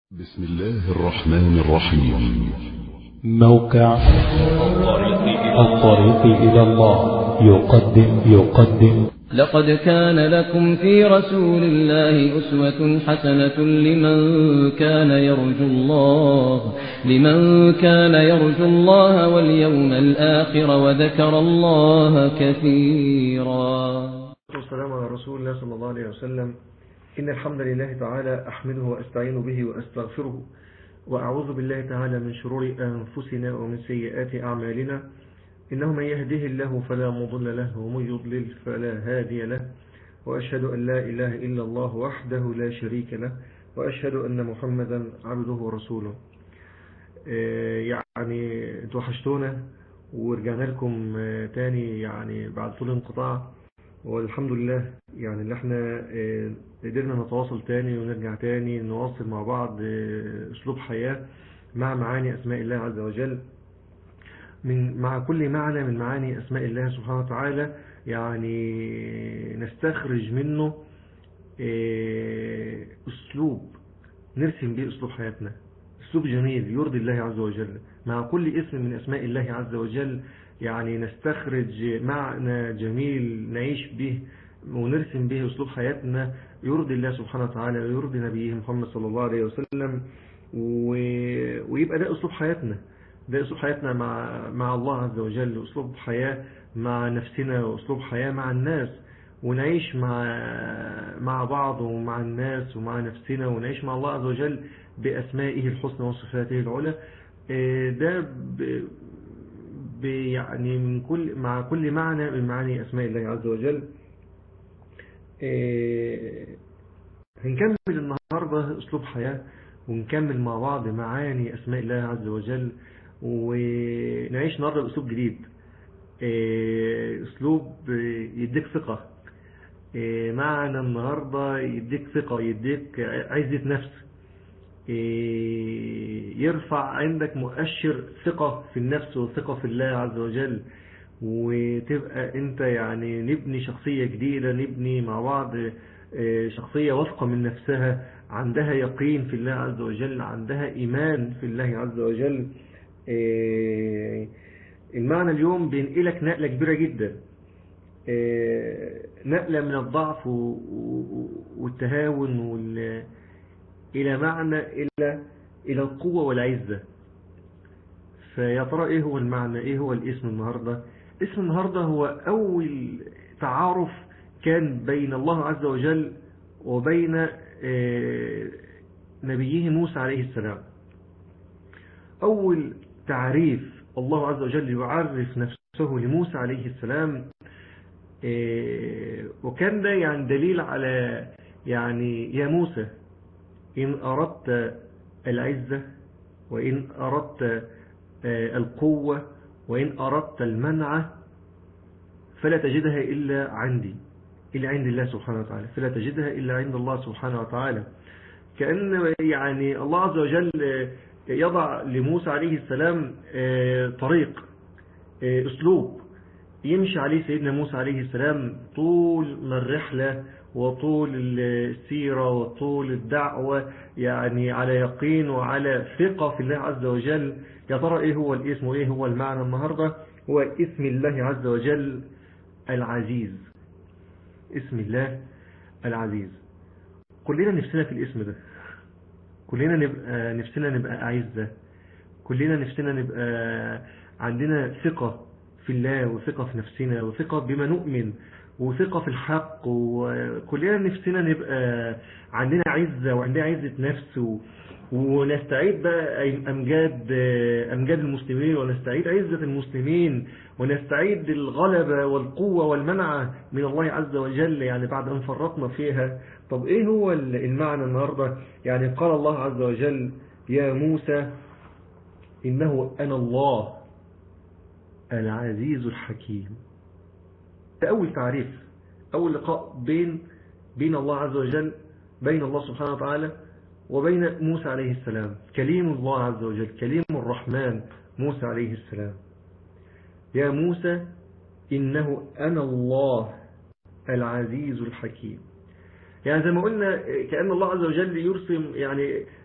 بسم الله الرحمن الرحيم موقع الطريق إلى الله يقدم يقدم لقد كان لكم في رسول الله أسوة حسنة لمن كان يرجو الله لمن كان يرجو الله واليوم الآخر وذكر الله كثيرا والسلام على رسول الله صلى الله عليه وسلم إن الحمد لله تعالى أحمده وأستعين به وأستغفره وأعوذ بالله تعالى من شرور أنفسنا ومن سيئات أعمالنا إنه من يهده الله فلا مضل له ومن يضلل فلا هادي له وأشهد أن لا إله إلا الله وحده لا شريك له وأشهد أن محمدا عبده ورسوله يعني توحشتونا ورجعنا لكم تاني يعني بعد طول انقطاع والحمد لله يعني اللي احنا قدرنا نتواصل تاني ونرجع تاني نواصل مع بعض اسلوب حياة مع معاني اسماء الله عز وجل من مع كل معنى من معاني اسماء الله سبحانه وتعالى يعني نستخرج منه اسلوب نرسم به اسلوب حياتنا اسلوب جميل يرضي الله عز وجل مع كل اسم من اسماء الله عز وجل يعني نستخرج معنى جميل نعيش به ونرسم به أسلوب حياتنا يرضي الله سبحانه وتعالى ويرضي نبيه محمد صلى الله عليه وسلم ويبقى ده أسلوب حياتنا ده أسلوب حياتنا مع مع الله عز وجل أسلوب حياة مع نفسنا وأسلوب حياة مع الناس ونعيش مع مع بعض ومع الناس ومع نفسنا ونعيش مع الله عز وجل بأسمائه الحسنى وصفاته العلى ده يعني من كل مع كل معنى من معاني أسماء الله عز وجل هنكمل النهاردة أسلوب حياة ونكمل مع بعض معاني أسماء الله عز وجل ونعيش النهاردة بأسلوب جديد أسلوب يديك ثقة معنى النهاردة يديك ثقة يديك عزة نفس يرفع عندك مؤشر ثقة في النفس وثقة في الله عز وجل وتبقى انت يعني نبني شخصية جديدة نبني مع بعض شخصية واثقة من نفسها عندها يقين في الله عز وجل عندها إيمان في الله عز وجل المعنى اليوم بينقلك نقلة كبيرة جدا نقلة من الضعف والتهاون وال إلى معنى إلى إلى القوة والعزة فيا ترى إيه هو المعنى إيه هو الاسم النهاردة اسم النهاردة هو أول تعارف كان بين الله عز وجل وبين نبيه موسى عليه السلام أول تعريف الله عز وجل يعرف نفسه لموسى عليه السلام وكان ده يعني دليل على يعني يا موسى إن أردت العزة وإن أردت القوة وإن أردت المنع فلا تجدها إلا عندي إلا عند الله سبحانه وتعالى فلا تجدها إلا عند الله سبحانه وتعالى كأن يعني الله عز وجل يضع لموسى عليه السلام طريق أسلوب يمشي عليه سيدنا موسى عليه السلام طول ما الرحلة وطول السيرة وطول الدعوة يعني على يقين وعلى ثقة في الله عز وجل يا ترى ايه هو الاسم وايه هو المعنى النهاردة هو اسم الله عز وجل العزيز اسم الله العزيز كلنا نفسنا في الاسم ده كلنا نبقى نفسنا نبقى أعزة كلنا نفسنا نبقى عندنا ثقة في الله وثقة في نفسنا وثقة بما نؤمن وثقة في الحق وكلنا نفسنا نبقى عندنا عزة وعندنا عزة نفس ونستعيد بقى أمجاد أمجاد المسلمين ونستعيد عزة المسلمين ونستعيد الغلبة والقوة والمنعة من الله عز وجل يعني بعد أن فرطنا فيها طب إيه هو المعنى النهاردة يعني قال الله عز وجل يا موسى إنه أنا الله العزيز الحكيم ده أول تعريف أول لقاء بين بين الله عز وجل بين الله سبحانه وتعالى وبين موسى عليه السلام كليم الله عز وجل كليم الرحمن موسى عليه السلام يا موسى إنه أنا الله العزيز الحكيم يعني زي ما قلنا كأن الله عز وجل يرسم يعني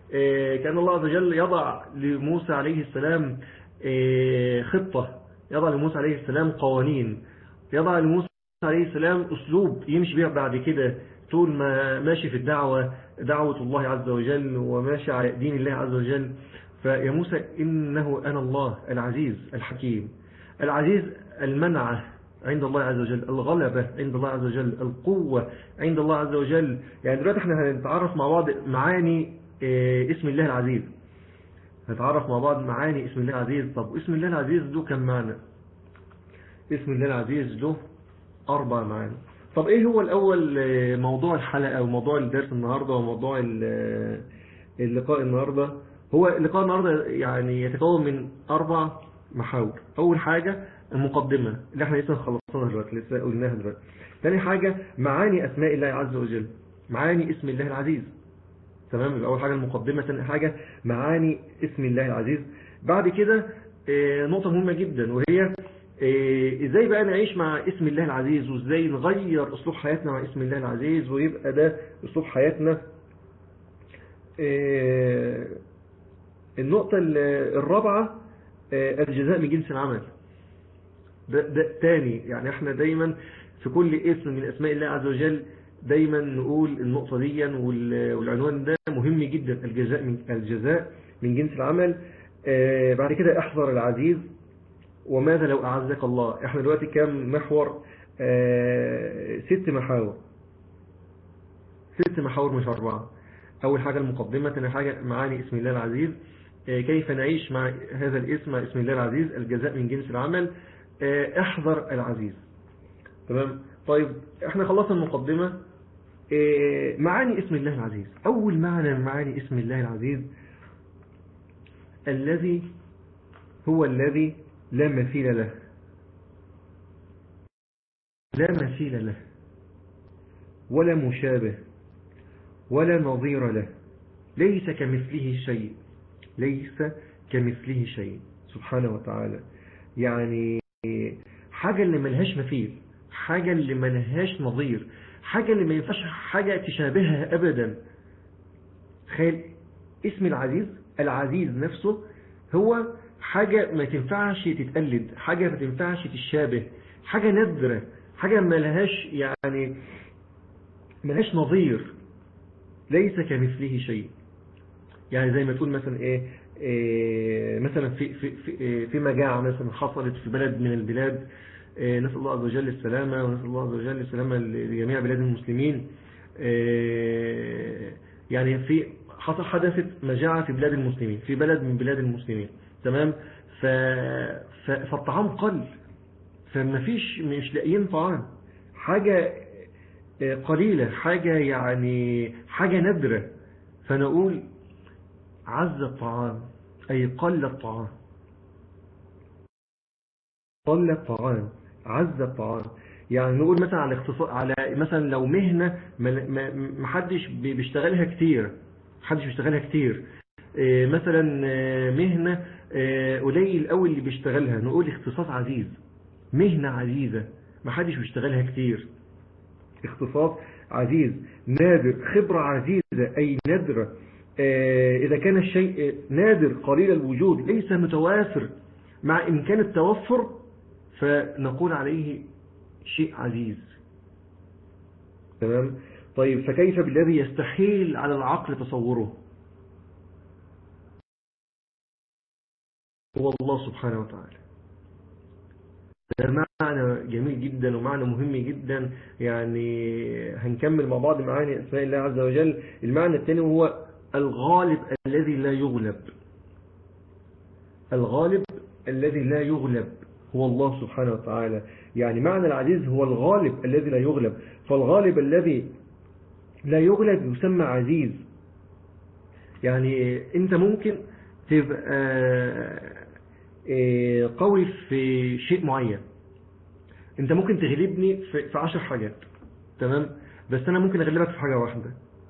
آه، كان الله عز وجل يضع لموسى عليه السلام آه، خطة يضع لموسى عليه السلام قوانين يضع لموسى عليه السلام أسلوب يمشي بيه بعد كده طول ما ماشي في الدعوة دعوة الله عز وجل وماشي على دين الله عز وجل فيا موسى إنه أنا الله العزيز الحكيم العزيز المنعة عند الله عز وجل الغلبة عند الله عز وجل القوة عند الله عز وجل يعني دلوقتي احنا هنتعرف مع بعض معاني اه اسم الله العزيز هنتعرف مع بعض معاني اسم الله العزيز طب اسم الله العزيز له كم معنى اسم الله العزيز له أربع معاني طب ايه هو الأول اه موضوع الحلقة وموضوع الدرس النهاردة وموضوع اللقاء النهاردة هو اللقاء النهاردة يعني يتكون من أربع محاور أول حاجة المقدمة اللي احنا لسه خلصناها دلوقتي لسه قلناها دلوقتي ثاني حاجة معاني أسماء الله عز وجل معاني اسم الله العزيز تمام يبقى أول حاجة المقدمة ثاني حاجة معاني اسم الله العزيز بعد كده اه نقطة مهمة جدا وهي اه ازاي بقى نعيش مع اسم الله العزيز وازاي نغير اسلوب حياتنا مع اسم الله العزيز ويبقى ده اسلوب حياتنا اه النقطة الرابعة الجزاء من جنس العمل ده, ده تاني يعني احنا دايما في كل اسم من اسماء الله عز وجل دايما نقول النقطة دي والعنوان ده مهم جدا الجزاء من الجزاء من جنس العمل آه بعد كده احذر العزيز وماذا لو اعزك الله احنا دلوقتي كام محور آه ست محاور ست محاور مش اربعة اول حاجة المقدمة ثاني حاجة معاني اسم الله العزيز آه كيف نعيش مع هذا الاسم مع اسم الله العزيز الجزاء من جنس العمل احذر العزيز تمام طيب احنا خلصنا المقدمة معاني اسم الله العزيز اول معنى من معاني اسم الله العزيز الذي هو الذي لا مثيل له لا مثيل له ولا مشابه ولا نظير له ليس كمثله شيء ليس كمثله شيء سبحانه وتعالى يعني حاجة اللي ملهاش مثيل حاجة اللي ملهاش نظير حاجة اللي ما ينفعش حاجة تشابهها أبدا تخيل اسم العزيز العزيز نفسه هو حاجة ما تنفعش تتقلد حاجة ما تنفعش تشابه حاجة نادرة حاجة ملهاش يعني ملهاش نظير ليس كمثله شيء يعني زي ما تقول مثلا ايه إيه مثلا في في في في مجاعة مثلا حصلت في بلد من البلاد إيه نسأل الله عز وجل السلامة ونسأل الله عز وجل السلامة لجميع بلاد المسلمين إيه يعني في حصل حدثت مجاعة في بلاد المسلمين في بلد من بلاد المسلمين تمام ف فالطعام قل فما فيش مش لاقيين طعام حاجة قليلة حاجة يعني حاجة نادرة فنقول عز الطعام أي قل الطعام قل الطعام عز الطعام يعني نقول مثلا على اختصار على مثلا لو مهنة ما حدش بيشتغلها كتير حدش بيشتغلها كتير مثلا مهنة قليل قوي اللي بيشتغلها نقول اختصاص عزيز مهنة عزيزة ما حدش بيشتغلها كتير اختصاص عزيز نادر خبرة عزيزة أي نادرة إذا كان الشيء نادر قليل الوجود ليس متوافر مع إمكان التوفر فنقول عليه شيء عزيز تمام طيب فكيف بالذي يستحيل على العقل تصوره هو الله سبحانه وتعالى ده معنى جميل جدا ومعنى مهم جدا يعني هنكمل مع بعض معاني اسماء الله عز وجل المعنى الثاني هو الغالب الذي لا يغلب الغالب الذي لا يغلب هو الله سبحانه وتعالى يعني معنى العزيز هو الغالب الذي لا يغلب فالغالب الذي لا يغلب يسمى عزيز يعني انت ممكن تبقى قوي في شيء معين انت ممكن تغلبني في عشر حاجات تمام بس انا ممكن اغلبك في حاجة واحدة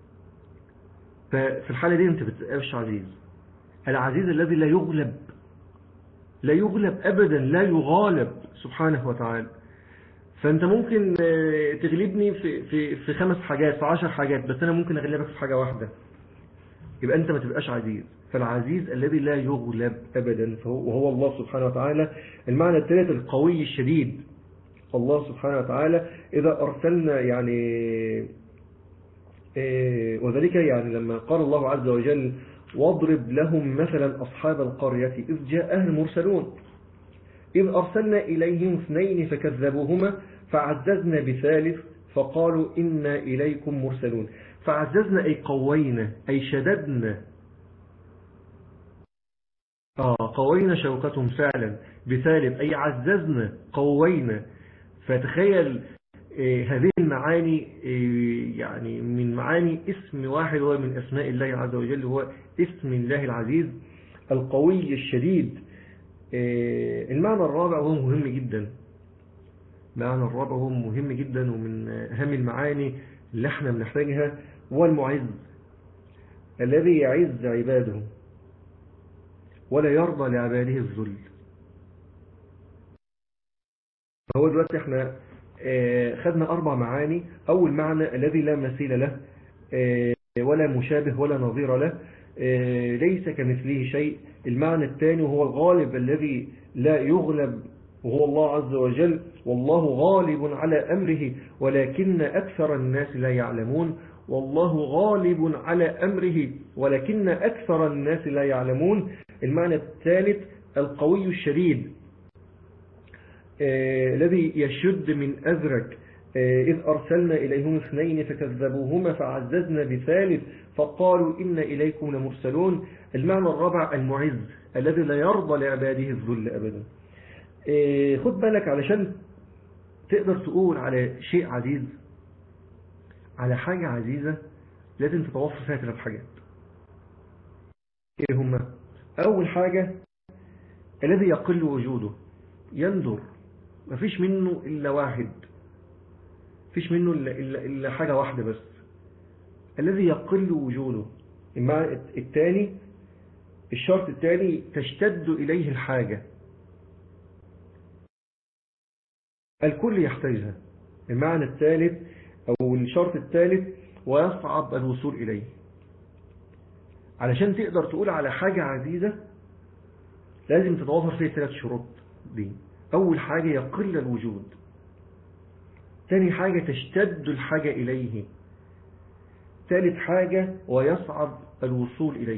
ففي الحالة دي انت بتبقاش عزيز العزيز الذي لا يغلب لا يغلب ابدا لا يغالب سبحانه وتعالى فانت ممكن تغلبني في, في, في خمس حاجات في عشر حاجات بس انا ممكن اغلبك في حاجة واحدة يبقى أنت ما تبقاش عزيز فالعزيز الذي لا يغلب أبدا فهو وهو الله سبحانه وتعالى المعنى الثالث القوي الشديد الله سبحانه وتعالى إذا أرسلنا يعني إيه، وذلك يعني لما قال الله عز وجل واضرب لهم مثلا أصحاب القرية إذ جاءها المرسلون إذ أرسلنا إليهم اثنين فكذبوهما فعززنا بثالث فقالوا إنا إليكم مرسلون فعززنا أي قوينا أي شددنا آه قوينا شوكتهم فعلا بثالث أي عززنا قوينا فتخيل إيه هذه المعاني إيه يعني من معاني اسم واحد هو من أسماء الله عز وجل هو اسم الله العزيز القوي الشديد إيه المعنى الرابع هو مهم جدا معنى الرابع هو مهم جدا ومن أهم المعاني اللي احنا بنحتاجها هو المعز الذي يعز عباده ولا يرضى لعباده الذل فهو دلوقتي احنا خدنا أربع معاني أول معنى الذي لا مثيل له ولا مشابه ولا نظير له ليس كمثله شيء المعنى الثاني هو الغالب الذي لا يغلب وهو الله عز وجل والله غالب على أمره ولكن أكثر الناس لا يعلمون والله غالب على أمره ولكن أكثر الناس لا يعلمون المعنى الثالث القوي الشديد آه الذي يشد من أزرك آه إذ أرسلنا إليهم اثنين فكذبوهما فعززنا بثالث فقالوا إن إليكم لمرسلون المعنى الرابع المعز الذي لا يرضى لعباده الذل أبدا آه خد بالك علشان تقدر تقول على شيء عزيز على حاجة عزيزة لازم تتوفر فيها ثلاث حاجات ايه هما اول حاجة الذي يقل وجوده يندر مفيش منه الا واحد مفيش منه إلا, إلا, إلا حاجة واحدة بس الذي يقل وجوده المعنى الثاني الشرط الثاني تشتد إليه الحاجة الكل يحتاجها المعنى الثالث أو الشرط الثالث ويصعب الوصول إليه علشان تقدر تقول على حاجة عزيزة لازم تتوفر فيه ثلاث شروط دي أول حاجة يقل الوجود ثاني حاجة تشتد الحاجة إليه ثالث حاجة ويصعب الوصول إليه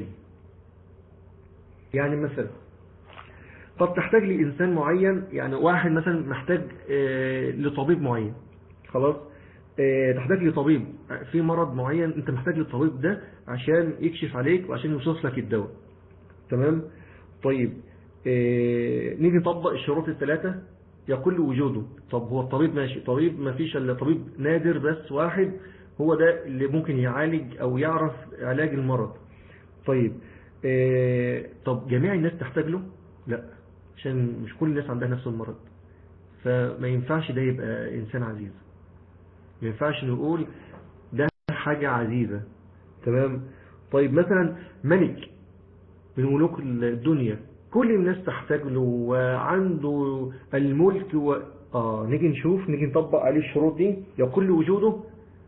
يعني مثلا قد تحتاج لإنسان معين يعني واحد مثلا محتاج لطبيب معين خلاص تحتاج لطبيب في مرض معين انت محتاج للطبيب ده عشان يكشف عليك وعشان يوصف لك الدواء تمام طيب اه نيجي نطبق الشروط الثلاثة يقل وجوده طب هو الطبيب ماشي طبيب ما فيش الا طبيب نادر بس واحد هو ده اللي ممكن يعالج او يعرف علاج المرض طيب اه طب جميع الناس تحتاج له لا عشان مش كل الناس عندها نفس المرض فما ينفعش ده يبقى انسان عزيز ما ينفعش نقول ده حاجة عزيزة تمام طيب مثلا ملك من ملوك الدنيا كل الناس تحتاج له وعنده الملك و... آه نيجي نشوف نيجي نطبق عليه الشروط دي يقل وجوده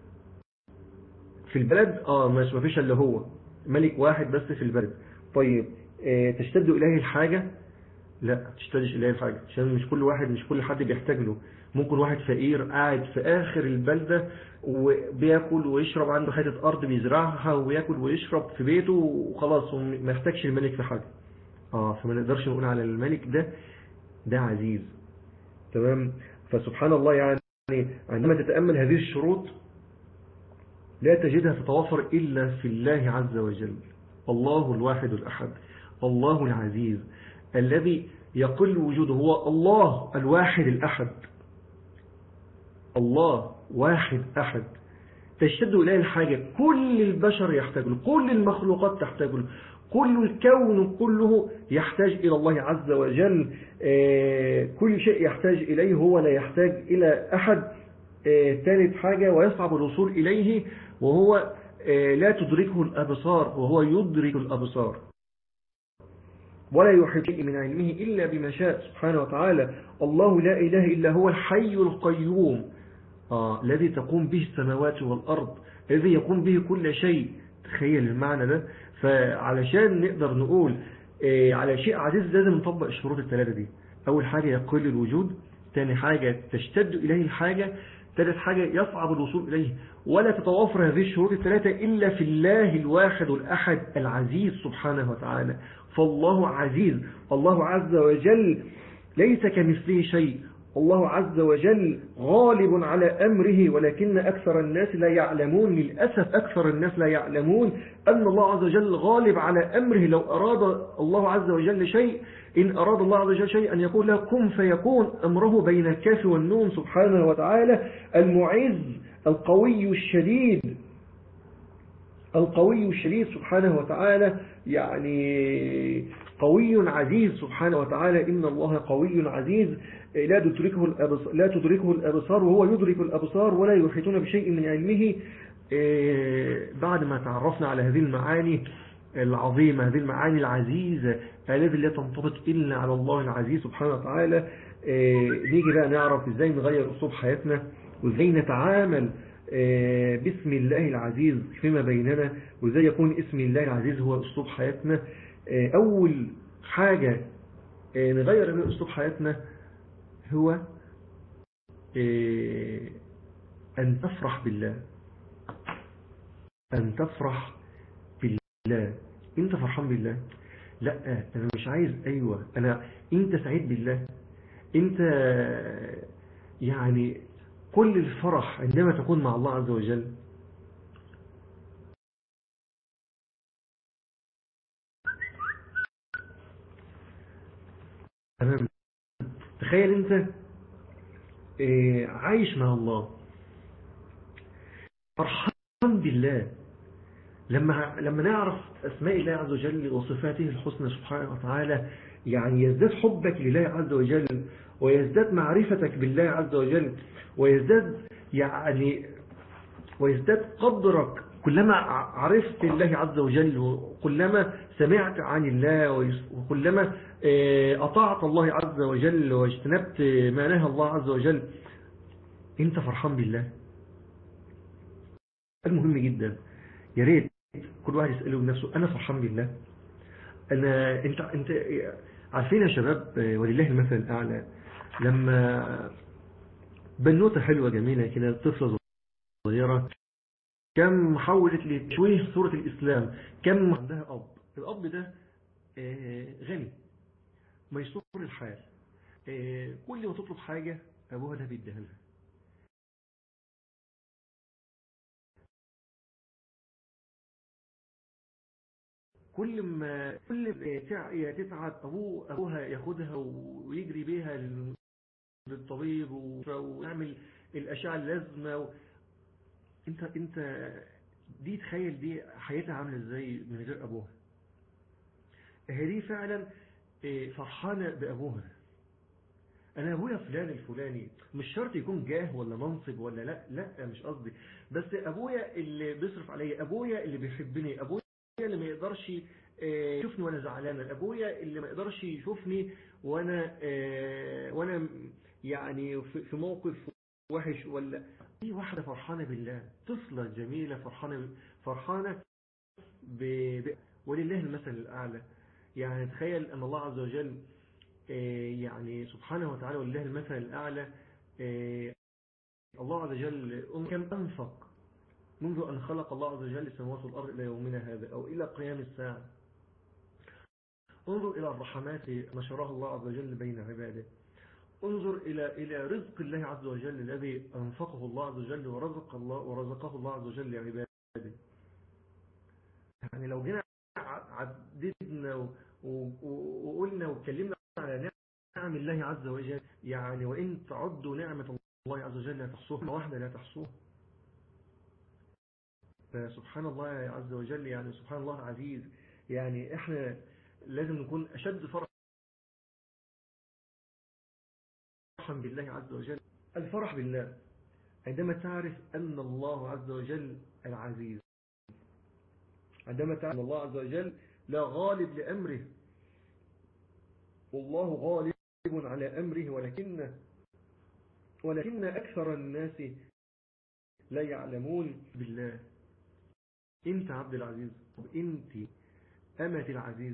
في البلد اه مش ما فيش الا هو ملك واحد بس في البلد طيب آه تشتد إليه الحاجة لا تشتدش إليه الحاجة عشان مش كل واحد مش كل حد بيحتاج له ممكن واحد فقير قاعد في آخر البلدة وبياكل ويشرب عنده حتة أرض بيزرعها وياكل ويشرب في بيته وخلاص وما يحتاجش الملك في حاجة اه فما نقدرش نقول على الملك ده ده عزيز تمام فسبحان الله يعني عندما تتأمل هذه الشروط لا تجدها تتوفر إلا في الله عز وجل الله الواحد الأحد الله العزيز الذي يقل وجوده هو الله الواحد الأحد الله واحد أحد تشتد إليه الحاجة كل البشر يحتاج له كل المخلوقات تحتاج له كل الكون كله يحتاج إلى الله عز وجل كل شيء يحتاج إليه هو لا يحتاج إلى أحد ثالث حاجة ويصعب الوصول إليه وهو لا تدركه الأبصار وهو يدرك الأبصار ولا يحيط من علمه إلا بما شاء سبحانه وتعالى الله لا إله إلا هو الحي القيوم آه الذي تقوم به السماوات والأرض الذي يقوم به كل شيء تخيل المعنى ده فعلشان نقدر نقول آه، على شيء عزيز لازم نطبق الشروط الثلاثة دي أول حاجة يقل الوجود ثاني حاجة تشتد إليه الحاجة ثالث حاجة يصعب الوصول إليه ولا تتوافر هذه الشروط الثلاثة إلا في الله الواحد الأحد العزيز سبحانه وتعالى فالله عزيز الله عز وجل ليس كمثله شيء الله عز وجل غالب على أمره ولكن أكثر الناس لا يعلمون للأسف أكثر الناس لا يعلمون أن الله عز وجل غالب على أمره لو أراد الله عز وجل شيء إن أراد الله عز وجل شيء أن يقول له كن فيكون أمره بين الكاف والنون سبحانه وتعالى المعز القوي الشديد القوي الشديد سبحانه وتعالى يعني قوي عزيز سبحانه وتعالى إن الله قوي عزيز لا تدركه الأبصار, لا تدركه الأبصار وهو يدرك الأبصار ولا يحيطون بشيء من علمه إيه، بعد ما تعرفنا على هذه المعاني العظيمة هذه المعاني العزيزة التي لا تنطبق إلا على الله العزيز سبحانه وتعالى إيه، نيجي بقى نعرف إزاي نغير أسلوب حياتنا وإزاي نتعامل إيه، باسم الله العزيز فيما بيننا وإزاي يكون اسم الله العزيز هو أسلوب حياتنا أول حاجة نغير من أسلوب حياتنا هو أن تفرح بالله أن تفرح بالله أنت فرحان بالله لا أنا مش عايز أيوة أنا أنت سعيد بالله أنت يعني كل الفرح عندما تكون مع الله عز وجل تمام تخيل انت عايش مع الله فرحان بالله لما لما نعرف أسماء الله عز وجل وصفاته الحسنى سبحانه وتعالى يعني يزداد حبك لله عز وجل ويزداد معرفتك بالله عز وجل ويزداد يعني ويزداد قدرك كلما عرفت الله عز وجل وكلما سمعت عن الله وكلما أطعت الله عز وجل واجتنبت ما نهى الله عز وجل انت فرحان بالله المهم جدا يا ريت كل واحد يسأله بنفسه أنا فرحان بالله أنا أنت أنت عارفين يا شباب ولله المثل الأعلى لما بنوتة حلوة جميلة كده طفلة صغيرة كم حولت لتشويه صورة الإسلام كم عندها أب الأب ده غني ميسور الحال كل ما تطلب حاجة أبوها ده بيديها لها كل ما كل ما تتعب أبوه أبوها ياخدها ويجري بيها للطبيب ويعمل الأشعة اللازمة و... انت انت دي تخيل دي حياتها عامله ازاي من غير ابوها هي دي فعلا فرحانه بابوها انا ابويا فلان الفلاني مش شرط يكون جاه ولا منصب ولا لا لا مش قصدي بس ابويا اللي بيصرف عليا ابويا اللي بيحبني ابويا اللي ما يقدرش يشوفني وانا زعلان ابويا اللي ما يقدرش يشوفني وانا وانا يعني في موقف وحش ولا دي واحدة فرحانة بالله طفلة جميلة فرحانة فرحانة ب... ب... ولله المثل الأعلى يعني تخيل أن الله عز وجل يعني سبحانه وتعالى ولله المثل الأعلى الله عز وجل كم أنفق منذ أن خلق الله عز وجل السماوات والأرض إلى يومنا هذا أو إلى قيام الساعة انظر إلى الرحمات نشرها الله عز وجل بين عباده انظر إلى إلى رزق الله عز وجل الذي أنفقه الله عز وجل ورزق الله ورزقه الله عز وجل لعباده يعني لو جينا عددنا وقلنا واتكلمنا على نعم الله عز وجل يعني وإن تعدوا نعمة الله عز وجل لا تحصوها واحدة لا تحصوها فسبحان الله عز وجل يعني سبحان الله العزيز يعني احنا لازم نكون أشد فرح فرحا بالله عز وجل الفرح بالله عندما تعرف أن الله عز وجل العزيز عندما تعرف أن الله عز وجل لا غالب لأمره والله غالب على أمره ولكن ولكن أكثر الناس لا يعلمون بالله انت عبد العزيز طب انت أمة العزيز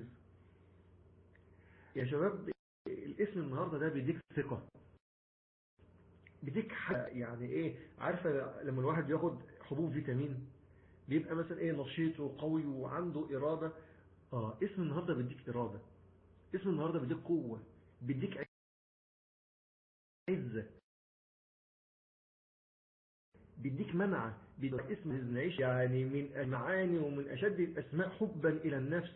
يا شباب الاسم النهاردة ده بيديك ثقة بيديك حاجة يعني ايه عارفة لما الواحد ياخد حبوب فيتامين بيبقى مثلا ايه نشيط وقوي وعنده إرادة اه اسم النهاردة بيديك إرادة اسم النهاردة بيديك قوة بيديك عزة بيديك منعة بيديك اسم العيش يعني من المعاني ومن أشد الأسماء حبا إلى النفس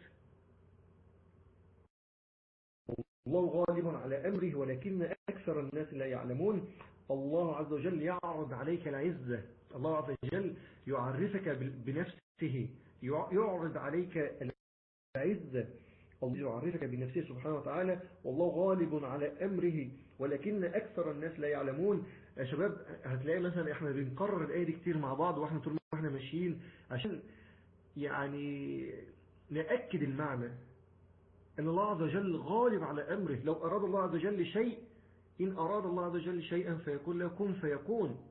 الله غالب على أمره ولكن أكثر الناس لا يعلمون الله عز وجل يعرض عليك العزة الله عز وجل يعرفك بنفسه يعرض عليك العزة الله يعرفك بنفسه سبحانه وتعالى والله غالب على أمره ولكن أكثر الناس لا يعلمون يا شباب هتلاقي مثلا احنا بنكرر الآية دي كتير مع بعض واحنا طول ما احنا ماشيين عشان يعني نأكد المعنى أن الله عز وجل غالب على أمره لو أراد الله عز وجل شيء إن أراد الله عز وجل شيئا فيكون له كن فيكون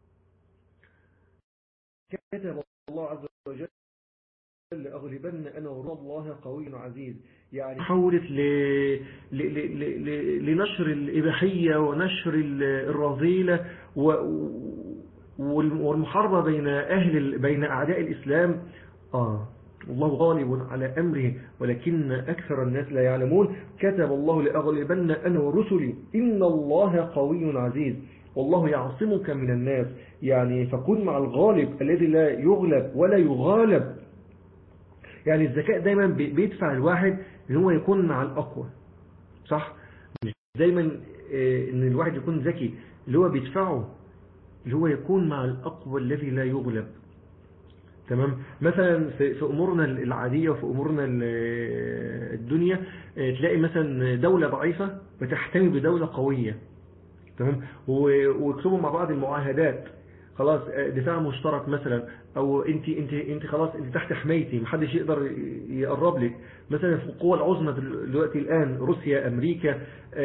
كتب الله عز وجل لأغلبن أنا ورب الله قوي عزيز يعني حولت ل... ل... ل... ل... لنشر الإباحية ونشر الرذيلة و... والمحاربة بين أهل ال... بين أعداء الإسلام آه الله غالب على أمره ولكن أكثر الناس لا يعلمون كتب الله لأغلبن أنا ورسلي إن الله قوي عزيز والله يعصمك من الناس يعني فكن مع الغالب الذي لا يغلب ولا يغالب يعني الذكاء دايما بيدفع الواحد ان هو يكون مع الأقوى صح مش دايما ان الواحد يكون ذكي اللي هو بيدفعه اللي هو يكون مع الأقوى الذي لا يغلب تمام مثلا في, في أمورنا العادية وفي أمورنا الدنيا تلاقي مثلا دولة ضعيفة بتحتمي بدولة قوية تمام ويكتبوا مع بعض المعاهدات خلاص دفاع مشترك مثلا او انت انت انت خلاص انت تحت حمايتي محدش يقدر يقرب لك مثلا في القوى العظمى دلوقتي الان روسيا امريكا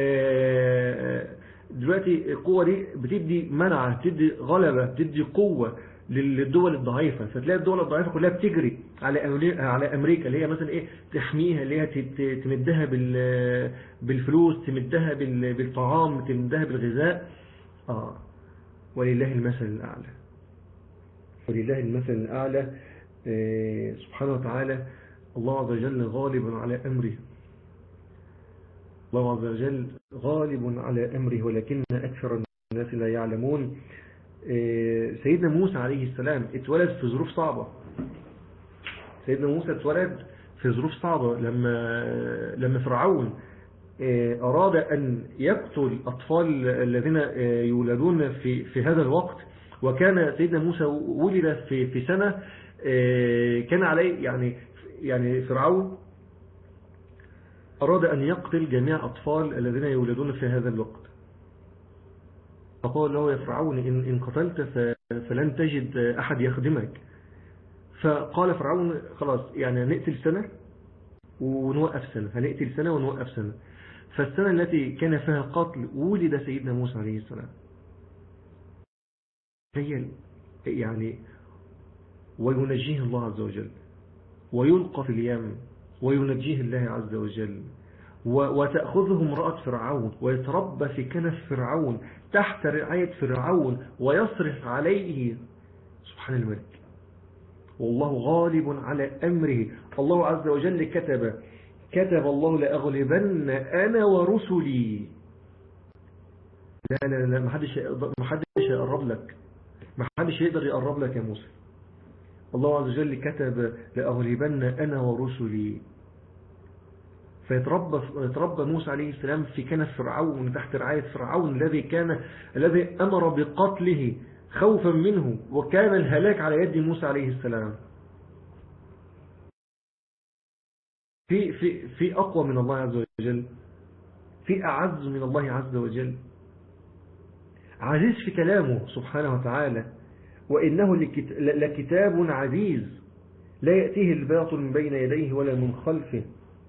دلوقتي القوة دي بتدي منعة بتدي غلبة بتدي قوة للدول الضعيفة فتلاقي الدول الضعيفة كلها بتجري على على أمريكا اللي هي مثلا إيه تحميها اللي هي تمدها بالفلوس تمدها بالطعام تمدها بالغذاء آه ولله المثل الأعلى ولله المثل الأعلى آه سبحانه وتعالى الله عز وجل غالب على أمره الله عز وجل غالب على أمره ولكن أكثر الناس لا يعلمون سيدنا موسى عليه السلام اتولد في ظروف صعبة سيدنا موسى اتولد في ظروف صعبة لما لما فرعون أراد أن يقتل الأطفال الذين يولدون في في هذا الوقت وكان سيدنا موسى ولد في في سنة كان عليه يعني يعني فرعون أراد أن يقتل جميع الأطفال الذين يولدون في هذا الوقت فقال له يا فرعون إن, إن قتلت فلن تجد أحد يخدمك فقال فرعون خلاص يعني نقتل سنة ونوقف سنة هنقتل سنة ونوقف سنة فالسنة التي كان فيها قتل ولد سيدنا موسى عليه السلام هي يعني وينجيه الله عز وجل ويلقى في اليم وينجيه الله عز وجل وتأخذه امرأة فرعون ويتربى في كنف فرعون تحت رعاية فرعون ويصرف عليه سبحان الملك والله غالب على أمره الله عز وجل كتب كتب الله لأغلبن أنا ورسلي لا لا لا محدش محدش يقرب لك محدش يقدر يقرب لك يا موسى الله عز وجل كتب لأغلبن أنا ورسلي فيتربى يتربى موسى عليه السلام في كنف فرعون تحت رعاية فرعون الذي كان الذي أمر بقتله خوفا منه وكان الهلاك على يد موسى عليه السلام في في في أقوى من الله عز وجل في أعز من الله عز وجل عزيز في كلامه سبحانه وتعالى وإنه لكتاب عزيز لا يأتيه الباطل من بين يديه ولا من خلفه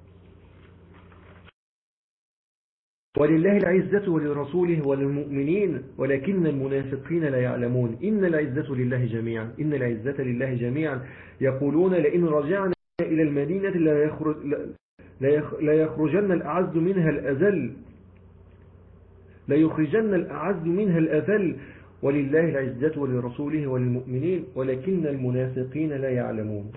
ولله العزة ولرسوله وللمؤمنين ولكن المنافقين لا يعلمون إن العزة لله جميعا إن العزة لله جميعا يقولون لئن رجعنا إلى المدينة لا يخرج لا يخرجن الأعز منها الأذل لا يخرجن الأعز منها الأذل ولله العزة ولرسوله وللمؤمنين ولكن المنافقين لا يعلمون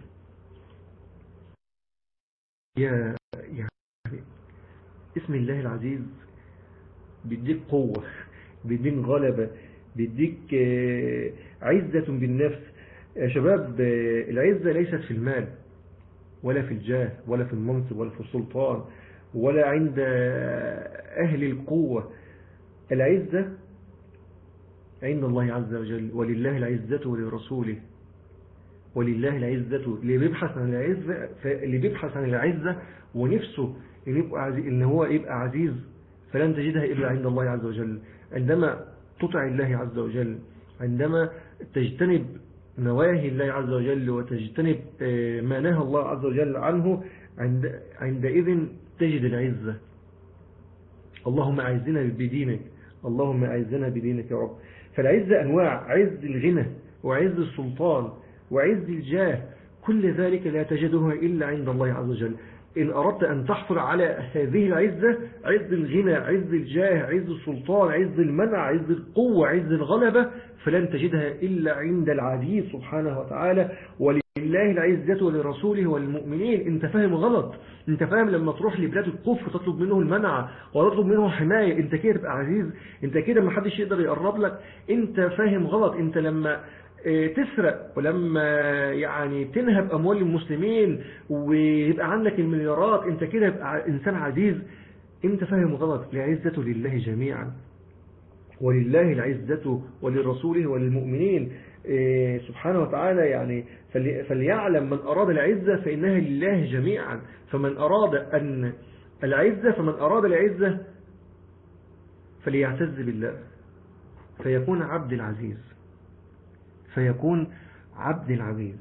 يا يعني اسم الله العزيز بيديك قوة بيديك غلبة بيديك عزة بالنفس يا شباب العزة ليست في المال ولا في الجاه ولا في المنصب ولا في السلطان ولا عند أهل القوة العزة عند الله عز وجل ولله العزة ولرسوله ولله العزة اللي بيبحث عن العزة اللي بيبحث عن العزة ونفسه إن, يبقى عزيز إن هو يبقى عزيز فلن تجدها إلا عند الله عز وجل عندما تطع الله عز وجل عندما تجتنب نواهي الله عز وجل وتجتنب ما نهى الله عز وجل عنه عند عندئذ تجد العزة اللهم أعزنا بدينك اللهم أعزنا بدينك يا رب فالعزة أنواع عز الغنى وعز السلطان وعز الجاه كل ذلك لا تجدها إلا عند الله عز وجل إن أردت أن تحصل على هذه العزة عز الغنى عز الجاه عز السلطان عز المنع عز القوة عز الغلبة فلن تجدها إلا عند العزيز سبحانه وتعالى ولله العزة ولرسوله والمؤمنين انت فاهم غلط انت فاهم لما تروح لبلاد الكفر تطلب منه المنع وتطلب منه الحماية انت كده تبقى عزيز انت كده ما حدش يقدر يقرب لك انت فاهم غلط انت لما تسرق ولما يعني تنهب أموال المسلمين ويبقى عندك المليارات انت كده يبقى إنسان عزيز انت فاهم غلط العزة لله جميعا ولله العزة ولرسوله وللمؤمنين سبحانه وتعالى يعني فليعلم من أراد العزة فإنها لله جميعا فمن أراد أن العزة فمن أراد العزة فليعتز بالله فيكون عبد العزيز فيكون عبد العزيز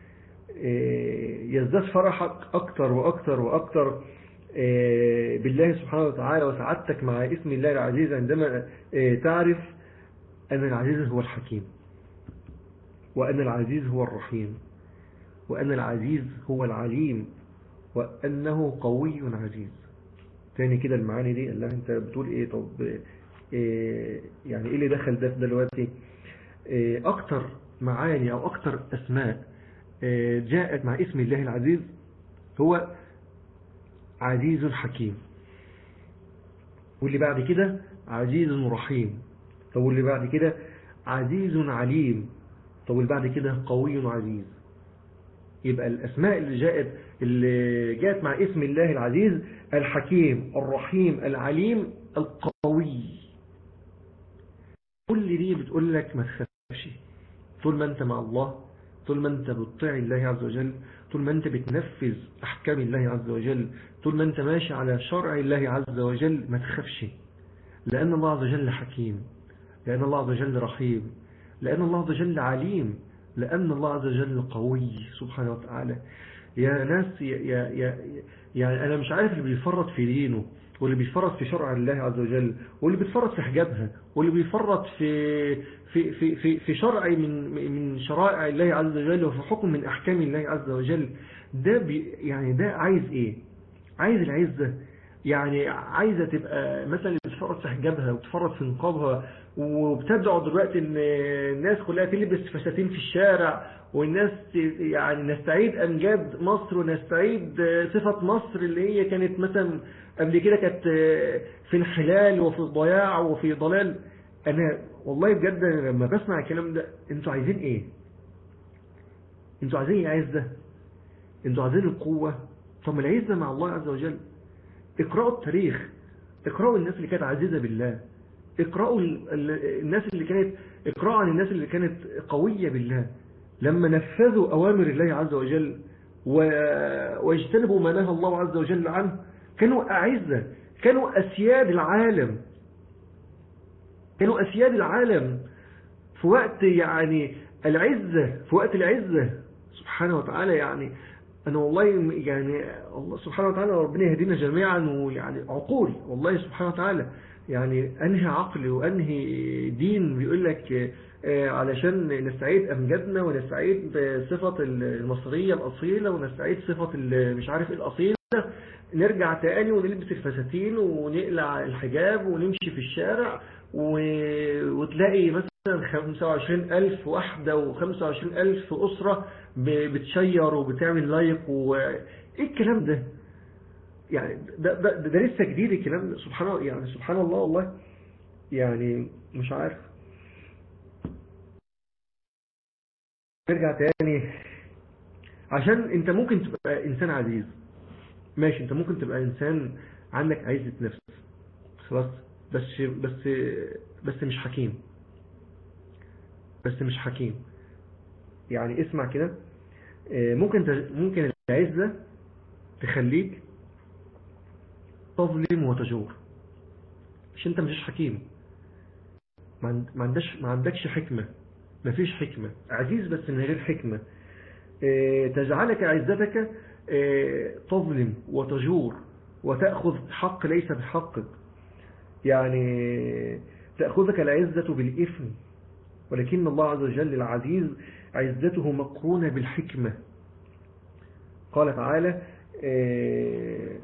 يزداد فرحك أكتر وأكتر وأكتر بالله سبحانه وتعالى وسعادتك مع اسم الله العزيز عندما تعرف أن العزيز هو الحكيم وأن العزيز هو الرحيم وأن العزيز هو العليم وأنه قوي عزيز تاني كده المعاني دي الله انت بتقول ايه طب إيه يعني ايه اللي دخل ده دلوقتي إيه اكتر معاني او اكتر اسماء إيه جاءت مع اسم الله العزيز هو عزيز حكيم واللي بعد كده عزيز رحيم طب واللي بعد كده عزيز عليم طب واللي بعد كده قوي عزيز يبقى الأسماء اللي جاءت اللي جاءت مع اسم الله العزيز الحكيم الرحيم العليم القوي كل دي بتقول لك ما تخافش طول ما انت مع الله طول ما انت بتطيع الله عز وجل طول ما انت بتنفذ احكام الله عز وجل طول ما انت ماشي على شرع الله عز وجل ما تخافش لان الله عز وجل حكيم لان الله عز وجل رحيم لان الله عز وجل عليم لأن الله عز وجل قوي سبحانه وتعالى يا ناس يا يا يا يعني أنا مش عارف اللي بيفرط في دينه واللي بيفرط في شرع الله عز وجل واللي بيتفرط في حجابها واللي بيفرط في في في في في شرع من من شرائع الله عز وجل وفي حكم من أحكام الله عز وجل ده بي يعني ده عايز إيه عايز العزة يعني عايزة تبقى مثلا بتفرط في حجابها وتفرط في نقابها وبتدعو دلوقتي ان الناس كلها تلبس فساتين في الشارع والناس يعني نستعيد امجاد مصر ونستعيد صفة مصر اللي هي كانت مثلا قبل كده كانت في انحلال وفي ضياع وفي ضلال انا والله بجد لما بسمع الكلام ده انتوا عايزين ايه انتوا عايزين العزة انتوا عايزين القوة طب العزة مع الله عز وجل اقرأوا التاريخ اقرأوا الناس اللي كانت عزيزة بالله اقرأوا الناس اللي كانت اقرأوا عن الناس اللي كانت قوية بالله لما نفذوا أوامر الله عز وجل واجتنبوا ما نهى الله عز وجل عنه كانوا أعزة كانوا أسياد العالم كانوا أسياد العالم في وقت يعني العزة في وقت العزة سبحانه وتعالى يعني أنا والله يعني الله سبحانه وتعالى ربنا يهدينا جميعا ويعني عقول والله سبحانه وتعالى يعني أنهي عقل وأنهي دين بيقول لك آه، علشان نستعيد أمجادنا ونستعيد صفة المصرية الأصيلة ونستعيد صفة ال- مش عارف إيه الأصيلة نرجع تاني ونلبس الفساتين ونقلع الحجاب ونمشي في الشارع و... وتلاقي مثلا 25 ألف واحدة و25 ألف أسرة ب... بتشير وبتعمل لايك و... إيه الكلام ده يعني ده, ده, ده, ده لسه جديد الكلام ده سبحان الله يعني سبحان الله والله يعني مش عارف نرجع تاني عشان انت ممكن تبقى انسان عزيز ماشي انت ممكن تبقى انسان عندك عزة نفس خلاص بس بس بس مش حكيم بس مش حكيم يعني اسمع كده اه، ممكن تج- ممكن العزة تخليك تظلم وتجور عشان انت مش حكيم ما عند- ما عندكش ما عندكش حكمة ما فيش حكمة عزيز بس من غير حكمة اه، تجعلك عزتك اه، تظلم وتجور وتأخذ حق ليس بحقك يعني تأخذك العزة بالإثم ولكن الله عز وجل العزيز عزته مقرونة بالحكمة قال تعالى آه،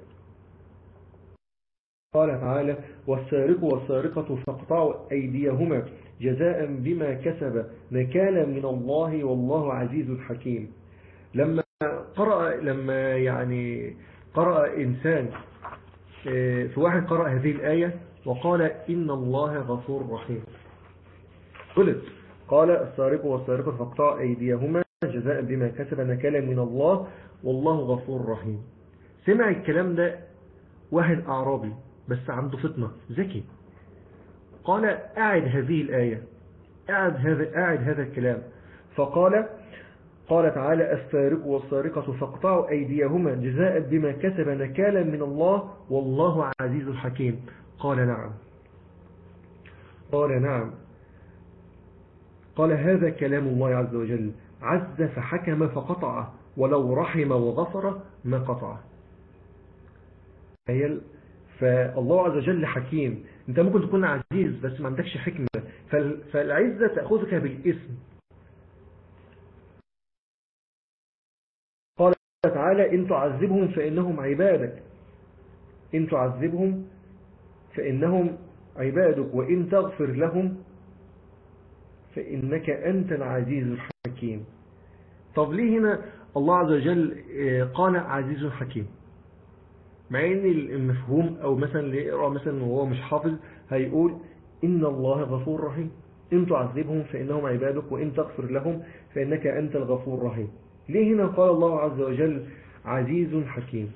قال تعالى والسارق والسارقة فاقطعوا أيديهما جزاء بما كسب نكالا من الله والله عزيز حكيم لما قرأ لما يعني قرأ إنسان آه، في واحد قرأ هذه الآية وقال إن الله غفور رحيم قلت قال السارق والسارقة فاقطعوا أيديهما جزاء بما كسب نكالا من الله والله غفور رحيم سمع الكلام ده واحد أعرابي بس عنده فطنة ذكي قال أعد هذه الآية أعد هذا, أعد هذا الكلام فقال قال تعالى السارق والسارقة فاقطعوا أيديهما جزاء بما كسب نكالا من الله والله عزيز حكيم قال نعم قال نعم قال هذا كلام الله عز وجل عز فحكم فقطع ولو رحم وغفر ما قطع تخيل فالله عز وجل حكيم انت ممكن تكون عزيز بس ما عندكش حكمة فال- فالعزة تأخذك بالاسم قال تعالى إن تعذبهم فإنهم عبادك إن تعذبهم فإنهم عبادك وإن تغفر لهم فإنك أنت العزيز الحكيم طب ليه هنا الله عز وجل آه، قال عزيز حكيم مع ان المفهوم او مثلا اللي يقرا مثلا وهو مش حافظ هيقول ان الله غفور رحيم ان تعذبهم فانهم عبادك وان تغفر لهم فانك انت الغفور الرحيم ليه هنا قال الله عز وجل عزيز حكيم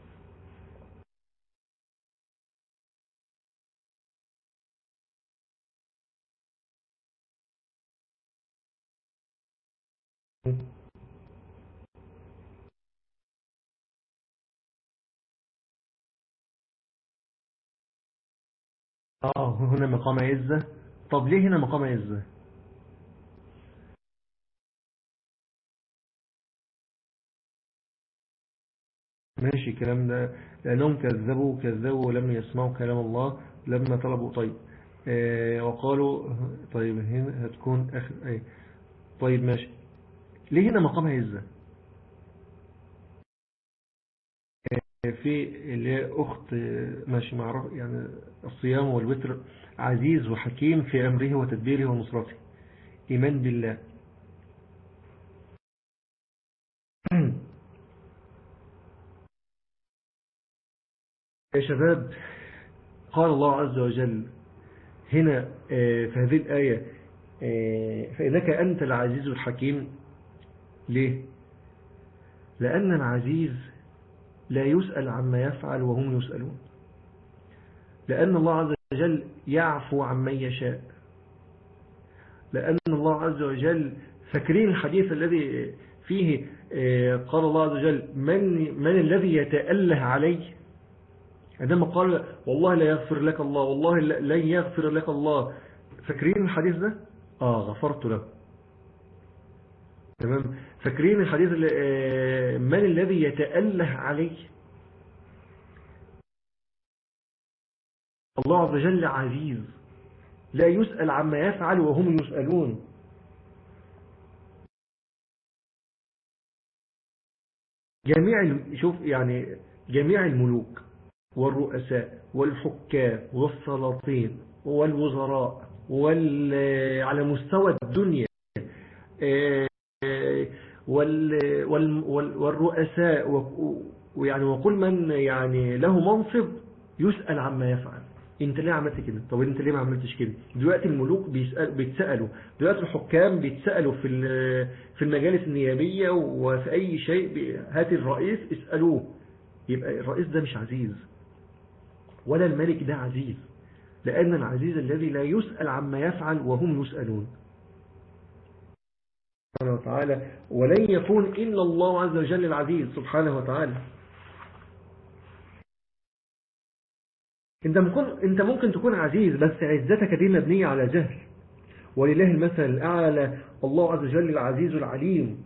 اه هنا مقام عزة طب ليه هنا مقام عزة ماشي الكلام ده لأنهم كذبوا كذبوا ولم يسمعوا كلام الله لما طلبوا طيب آه وقالوا طيب هنا هتكون آخر أي طيب ماشي ليه هنا مقام عزة آه في اللي هي أخت آه، ماشي معرف يعني الصيام والوتر عزيز وحكيم في أمره وتدبيره ونصرته إيمان بالله يا شباب قال الله عز وجل هنا آه، في هذه الآية آه، فإنك أنت العزيز الحكيم ليه؟ لأن العزيز لا يسأل عما يفعل وهم يسألون لأن الله عز وجل يعفو عمن يشاء لأن الله عز وجل فاكرين الحديث الذي فيه آه، قال الله عز وجل من, من الذي يتأله عليه عندما قال والله لا يغفر لك الله والله لا- لن يغفر لك الله فاكرين الحديث ده آه غفرت له تمام فاكرين الحديث اللي آه، من الذي يتأله عليه الله عز وجل عزيز لا يسأل عما يفعل وهم يسألون جميع ال- شوف يعني جميع الملوك والرؤساء والحكام والسلاطين والوزراء وال على مستوى الدنيا آه، وال وال وال والرؤساء و- ويعني وكل من يعني له منصب يسأل عما يفعل انت ليه عملت كده طب انت ليه ما عملتش كده دلوقتي الملوك بيسأل بيتسألوا دلوقتي الحكام بيتسألوا في ال- في المجالس النيابية وفي اي شيء بي- هات الرئيس اسألوه يبقى الرئيس ده مش عزيز ولا الملك ده عزيز لأن العزيز الذي لا يسأل عما يفعل وهم يسألون سبحانه وتعالى ولن يكون إلا الله عز وجل العزيز سبحانه وتعالى انت ممكن, انت ممكن تكون عزيز بس عزتك دي مبنية على جهل ولله المثل الأعلى الله عز وجل العزيز العليم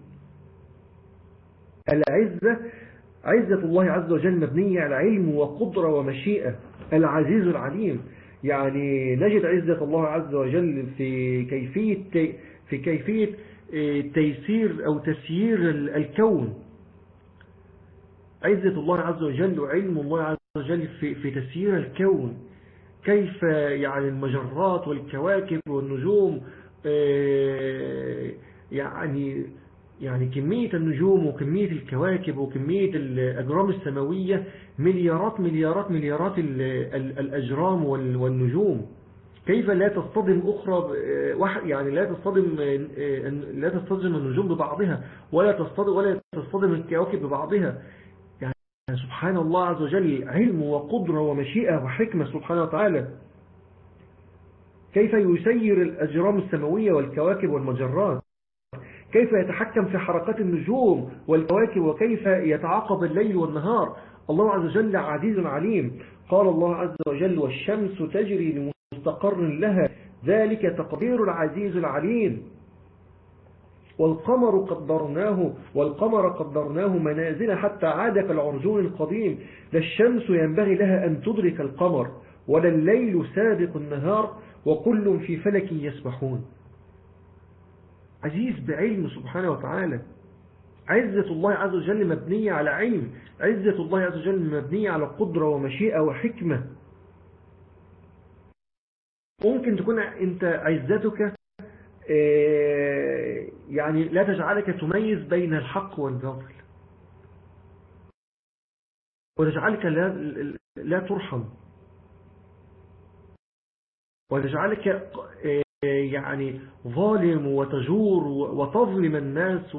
العزة عزة الله عز وجل مبنية على علم وقدرة ومشيئة العزيز العليم يعني نجد عزة الله عز وجل في كيفية في كيفية تيسير أو تسيير الكون عزة الله عز وجل وعلم الله عز وجل في, في تسيير الكون كيف يعني المجرات والكواكب والنجوم يعني يعني كمية النجوم وكمية الكواكب وكمية الأجرام السماوية مليارات مليارات مليارات الأجرام والنجوم كيف لا تصطدم أخرى يعني لا تصطدم لا تصطدم النجوم ببعضها ولا تصطدم ولا تصطدم الكواكب ببعضها يعني سبحان الله عز وجل علم وقدرة ومشيئة وحكمة سبحانه وتعالى كيف يسير الأجرام السماوية والكواكب والمجرات كيف يتحكم في حركات النجوم والكواكب وكيف يتعاقب الليل والنهار الله عز وجل عزيز عليم قال الله عز وجل والشمس تجري لمستقر لها ذلك تقدير العزيز العليم والقمر قدرناه والقمر قدرناه منازل حتى عاد كالعرجون القديم لا الشمس ينبغي لها أن تدرك القمر ولا الليل سابق النهار وكل في فلك يسبحون عزيز بعلم سبحانه وتعالى عزة الله عز وجل مبنية على علم عزة الله عز وجل مبنية على قدرة ومشيئة وحكمة ممكن تكون انت عزتك يعني لا تجعلك تميز بين الحق والباطل وتجعلك لا, لا ترحم وتجعلك يعني ظالم وتجور وتظلم الناس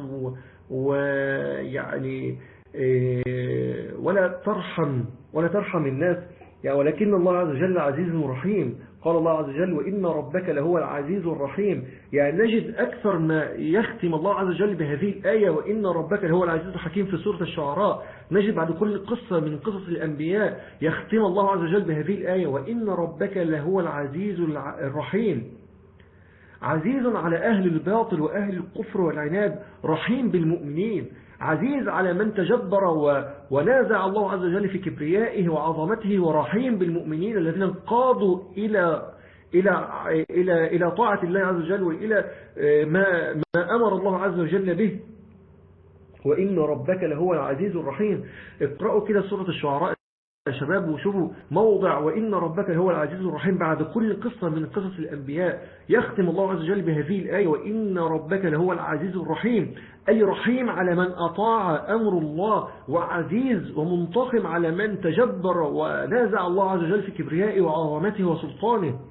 ويعني ولا ترحم ولا ترحم الناس يعني ولكن الله عز وجل عزيز رحيم قال الله عز وجل وإن ربك لهو العزيز الرحيم يعني نجد أكثر ما يختم الله عز وجل بهذه الآية وإن ربك لهو العزيز الحكيم في سورة الشعراء نجد بعد كل قصة من قصص الأنبياء يختم الله عز وجل بهذه الآية وإن ربك لهو العزيز الرحيم عزيز على أهل الباطل وأهل الكفر والعناد رحيم بالمؤمنين عزيز على من تجبر ونازع الله عز وجل في كبريائه وعظمته ورحيم بالمؤمنين الذين انقادوا إلى إلى إلى إلى طاعة الله عز وجل وإلى ما ما أمر الله عز وجل به وإن ربك لهو العزيز الرحيم اقرأوا كده سورة الشعراء يا شباب وشوفوا موضع وإن ربك هو العزيز الرحيم بعد كل قصة من قصص الأنبياء يختم الله عز وجل بهذه الآية وإن ربك لهو العزيز الرحيم أي رحيم على من أطاع أمر الله وعزيز ومنتقم على من تجبر ونازع الله عز وجل في كبريائه وعظمته وسلطانه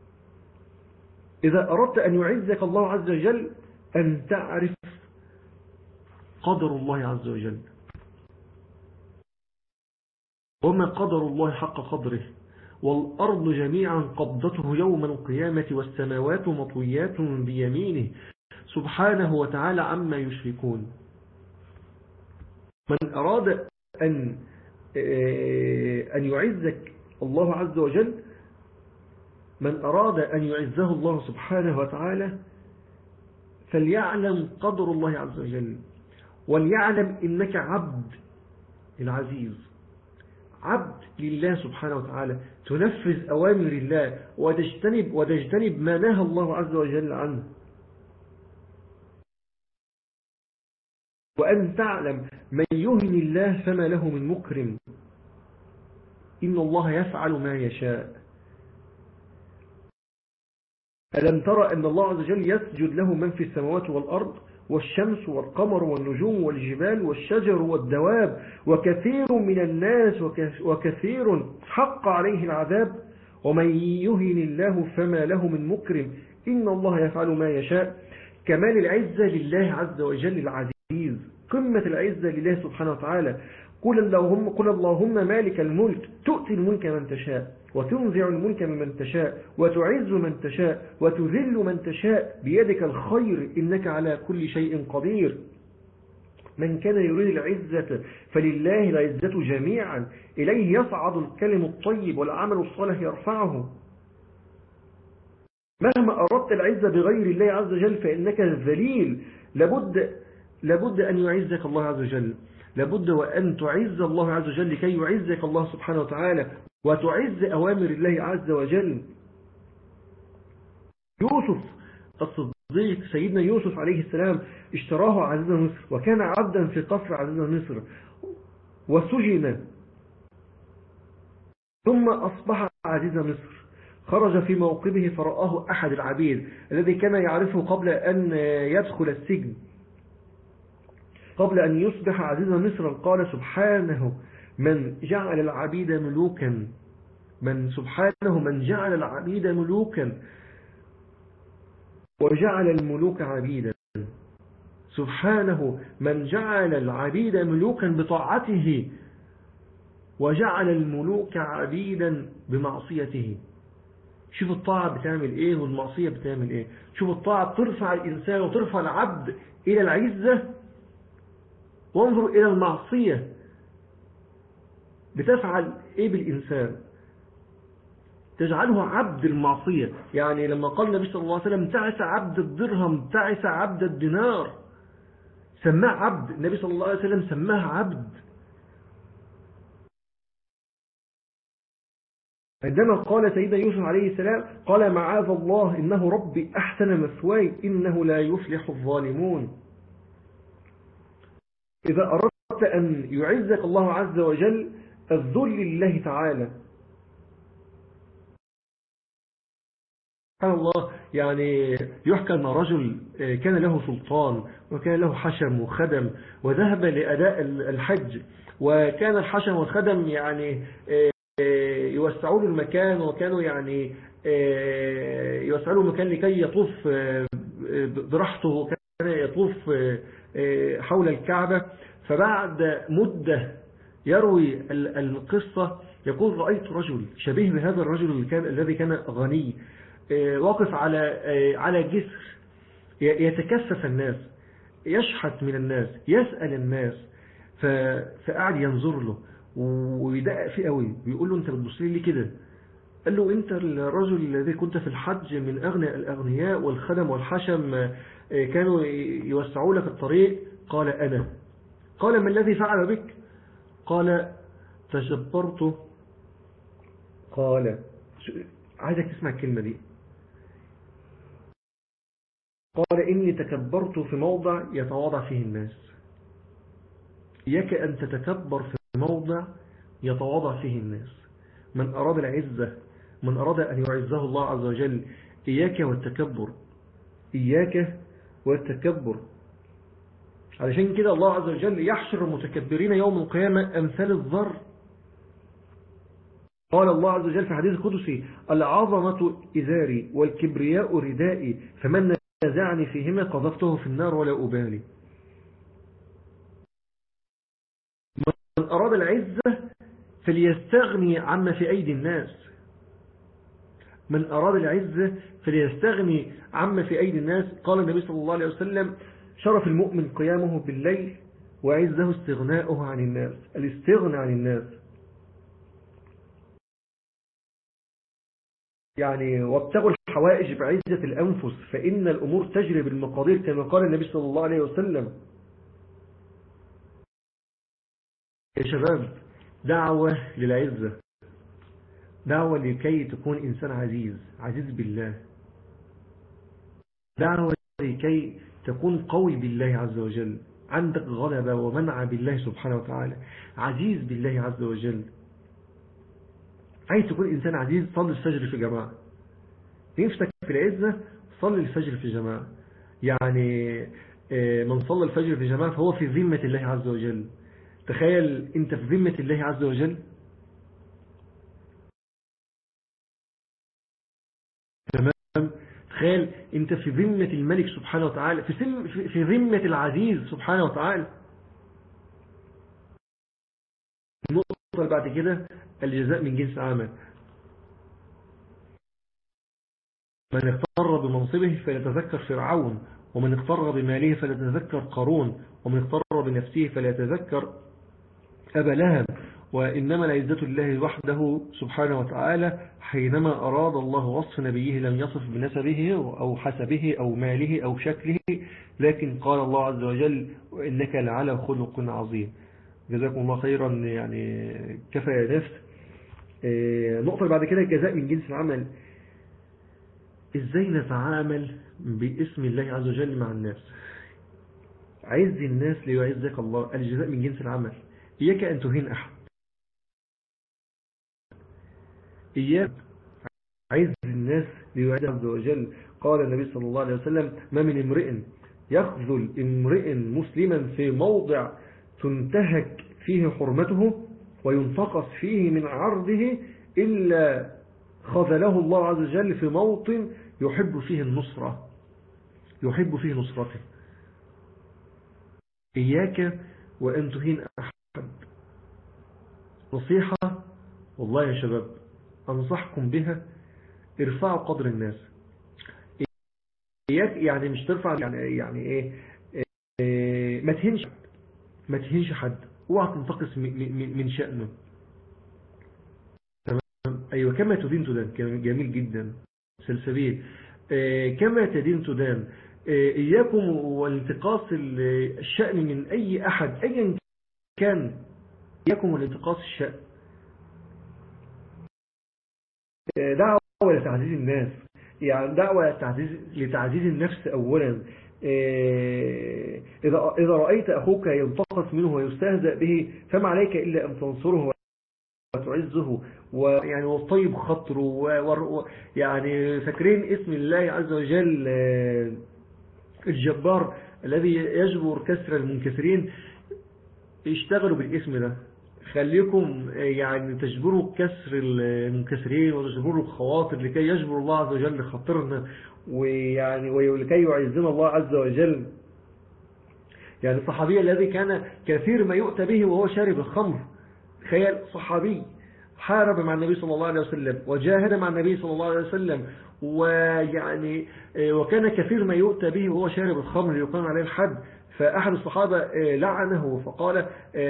إذا أردت أن يعزك الله عز وجل أن تعرف قدر الله عز وجل وما قدر الله حق قدره والأرض جميعا قبضته يوم القيامة والسماوات مطويات بيمينه سبحانه وتعالى عما يشركون من أراد أن أن يعزك الله عز وجل من أراد أن يعزه الله سبحانه وتعالى فليعلم قدر الله عز وجل وليعلم إنك عبد العزيز عبد لله سبحانه وتعالى تنفذ أوامر الله وتجتنب, وتجتنب ما نهى الله عز وجل عنه وأن تعلم من يهن الله فما له من مكرم إن الله يفعل ما يشاء ألم ترى أن الله عز وجل يسجد له من في السماوات والأرض والشمس والقمر والنجوم والجبال والشجر والدواب وكثير من الناس وكثير حق عليه العذاب ومن يهن الله فما له من مكرم إن الله يفعل ما يشاء كمال العزة لله عز وجل العزيز قمة العزة لله سبحانه وتعالى قل اللهم, قل اللهم مالك الملك تؤتي الملك من تشاء وتنزع الملك من تشاء وتعز من تشاء وتذل من تشاء بيدك الخير إنك على كل شيء قدير من كان يريد العزة فلله العزة جميعا إليه يصعد الكلم الطيب والعمل الصالح يرفعه مهما أردت العزة بغير الله عز وجل فإنك ذليل لابد, لابد أن يعزك الله عز وجل لابد وأن تعز الله عز وجل لكي يعزك الله سبحانه وتعالى وتعز أوامر الله عز وجل يوسف الصديق سيدنا يوسف عليه السلام اشتراه عزيز مصر وكان عبدا في قصر عزيز مصر وسجن ثم أصبح عزيز مصر خرج في موقبه فرآه أحد العبيد الذي كان يعرفه قبل أن يدخل السجن قبل أن يصبح عزيز مصر قال سبحانه من جعل العبيد ملوكا من سبحانه من جعل العبيد ملوكا وجعل الملوك عبيدا سبحانه من جعل العبيد ملوكا بطاعته وجعل الملوك عبيدا بمعصيته شوف الطاعة بتعمل ايه والمعصية بتعمل ايه شوف الطاعة ترفع الإنسان وترفع العبد إلى العزة وانظر إلى المعصية بتفعل ايه بالإنسان تجعله عبد المعصية يعني لما قال النبي صلى الله عليه وسلم تعس عبد الدرهم تعس عبد الدينار سماه عبد النبي صلى الله عليه وسلم سماه عبد عندما قال سيدنا يوسف عليه السلام قال معاذ الله إنه ربي أحسن مثواي إنه لا يفلح الظالمون إذا أردت أن يعزك الله عز وجل الذل لله تعالى سبحان الله يعني يحكى أن رجل كان له سلطان وكان له حشم وخدم وذهب لأداء الحج وكان الحشم والخدم يعني يوسعوا له المكان وكانوا يعني يوسعوا له المكان لكي يطوف براحته وكان يطوف حول الكعبة فبعد مدة يروي القصة يقول رأيت رجل شبيه بهذا الرجل الذي كان غني واقف على على جسر يتكسف الناس يشحت من الناس يسأل الناس فقعد ينظر له ويدقق فيه قوي ويقول له انت بتبص لي ليه كده قال له انت الرجل الذي كنت في الحج من اغنى الاغنياء والخدم والحشم كانوا يوسعوا لك الطريق قال انا قال ما الذي فعل بك قال تجبرت قال عايزك تسمع الكلمة دي قال إني تكبرت في موضع يتواضع فيه الناس إياك أن تتكبر في موضع يتواضع فيه الناس من أراد العزة من أراد أن يعزه الله عز وجل إياك والتكبر إياك والتكبر علشان كده الله عز وجل يحشر المتكبرين يوم القيامة أمثال الذر قال الله عز وجل في حديث القدسي العظمة إزاري والكبرياء ردائي فمن نزعني فيهما قذفته في النار ولا أبالي من أراد العزة فليستغني عما في أيدي الناس من أراد العزة فليستغني عما في أيدي الناس قال النبي صلى الله عليه وسلم شرف المؤمن قيامه بالليل وعزه استغناؤه عن الناس الاستغنى عن الناس يعني وابتغوا الحوائج بعزة الأنفس فإن الأمور تجري بالمقادير كما قال النبي صلى الله عليه وسلم يا شباب دعوة للعزة دعوة لكي تكون إنسان عزيز عزيز بالله دعوة لكي تكون قوي بالله عز وجل عندك غلبة ومنع بالله سبحانه وتعالى عزيز بالله عز وجل عايز تكون إنسان عزيز صلي الفجر في جماعة نفسك في العزة صلي الفجر في جماعة يعني من صلى الفجر في جماعة فهو في ذمة الله عز وجل تخيل انت في ذمة الله عز وجل تمام تخيل انت في ذمة الملك سبحانه وتعالى في, سم في ذمة العزيز سبحانه وتعالى النقطة اللي بعد كده الجزاء من جنس عمل من اغتر بمنصبه فليتذكر فرعون ومن اغتر بماله فليتذكر قارون ومن اغتر بنفسه فليتذكر أبا لهب وإنما العزة الله وحده سبحانه وتعالى حينما أراد الله وصف نبيه لم يصف بنسبه أو حسبه أو ماله أو شكله لكن قال الله عز وجل وإنك لعلى خلق عظيم جزاكم الله خيرا يعني كفى يا نفس نقطة بعد كده الجزاء من جنس العمل ازاي نتعامل باسم الله عز وجل مع الناس عز الناس ليعزك الله الجزاء من جنس العمل إياك أن تهين أحد إياك عز الناس ليعز عز وجل قال النبي صلى الله عليه وسلم ما من امرئ يخذل امرئ مسلما في موضع تنتهك فيه حرمته وينتقص فيه من عرضه إلا خذله الله عز وجل في موطن يحب فيه النصرة يحب فيه نصرته إياك وأن تهين أحد نصيحة والله يا شباب أنصحكم بها ارفعوا قدر الناس إياك يعني مش ترفع يعني, يعني إيه, إيه ما تهنش ما تهنش حد اوعى تنتقص من شأنه تمام أيوة كما تدين تدان جميل جدا سلسبيل إيه كما تدين تدان إيه إياكم والانتقاص الشأن من أي أحد أيا كان إياكم والانتقاص الشأن دعوة لتعزيز الناس يعني دعوة لتعزيز, لتعزيز النفس أولا إذا, إذا رأيت أخوك ينتقص منه ويستهزأ به فما عليك إلا أن تنصره وتعزه ويعني وطيب خطره ويعني فاكرين اسم الله عز وجل الجبار الذي يجبر كسر المنكسرين اشتغلوا بالاسم ده خليكم يعني تجبروا كسر المنكسرين وتجبروا الخواطر لكي يجبر الله عز وجل خاطرنا ويعني ولكي يعزنا الله عز وجل يعني الصحابي الذي كان كثير ما يؤتى به وهو شارب الخمر تخيل صحابي حارب مع النبي صلى الله عليه وسلم وجاهد مع النبي صلى الله عليه وسلم ويعني وكان كثير ما يؤتى به وهو شارب الخمر يقام عليه الحد فأحد الصحابة لعنه فقال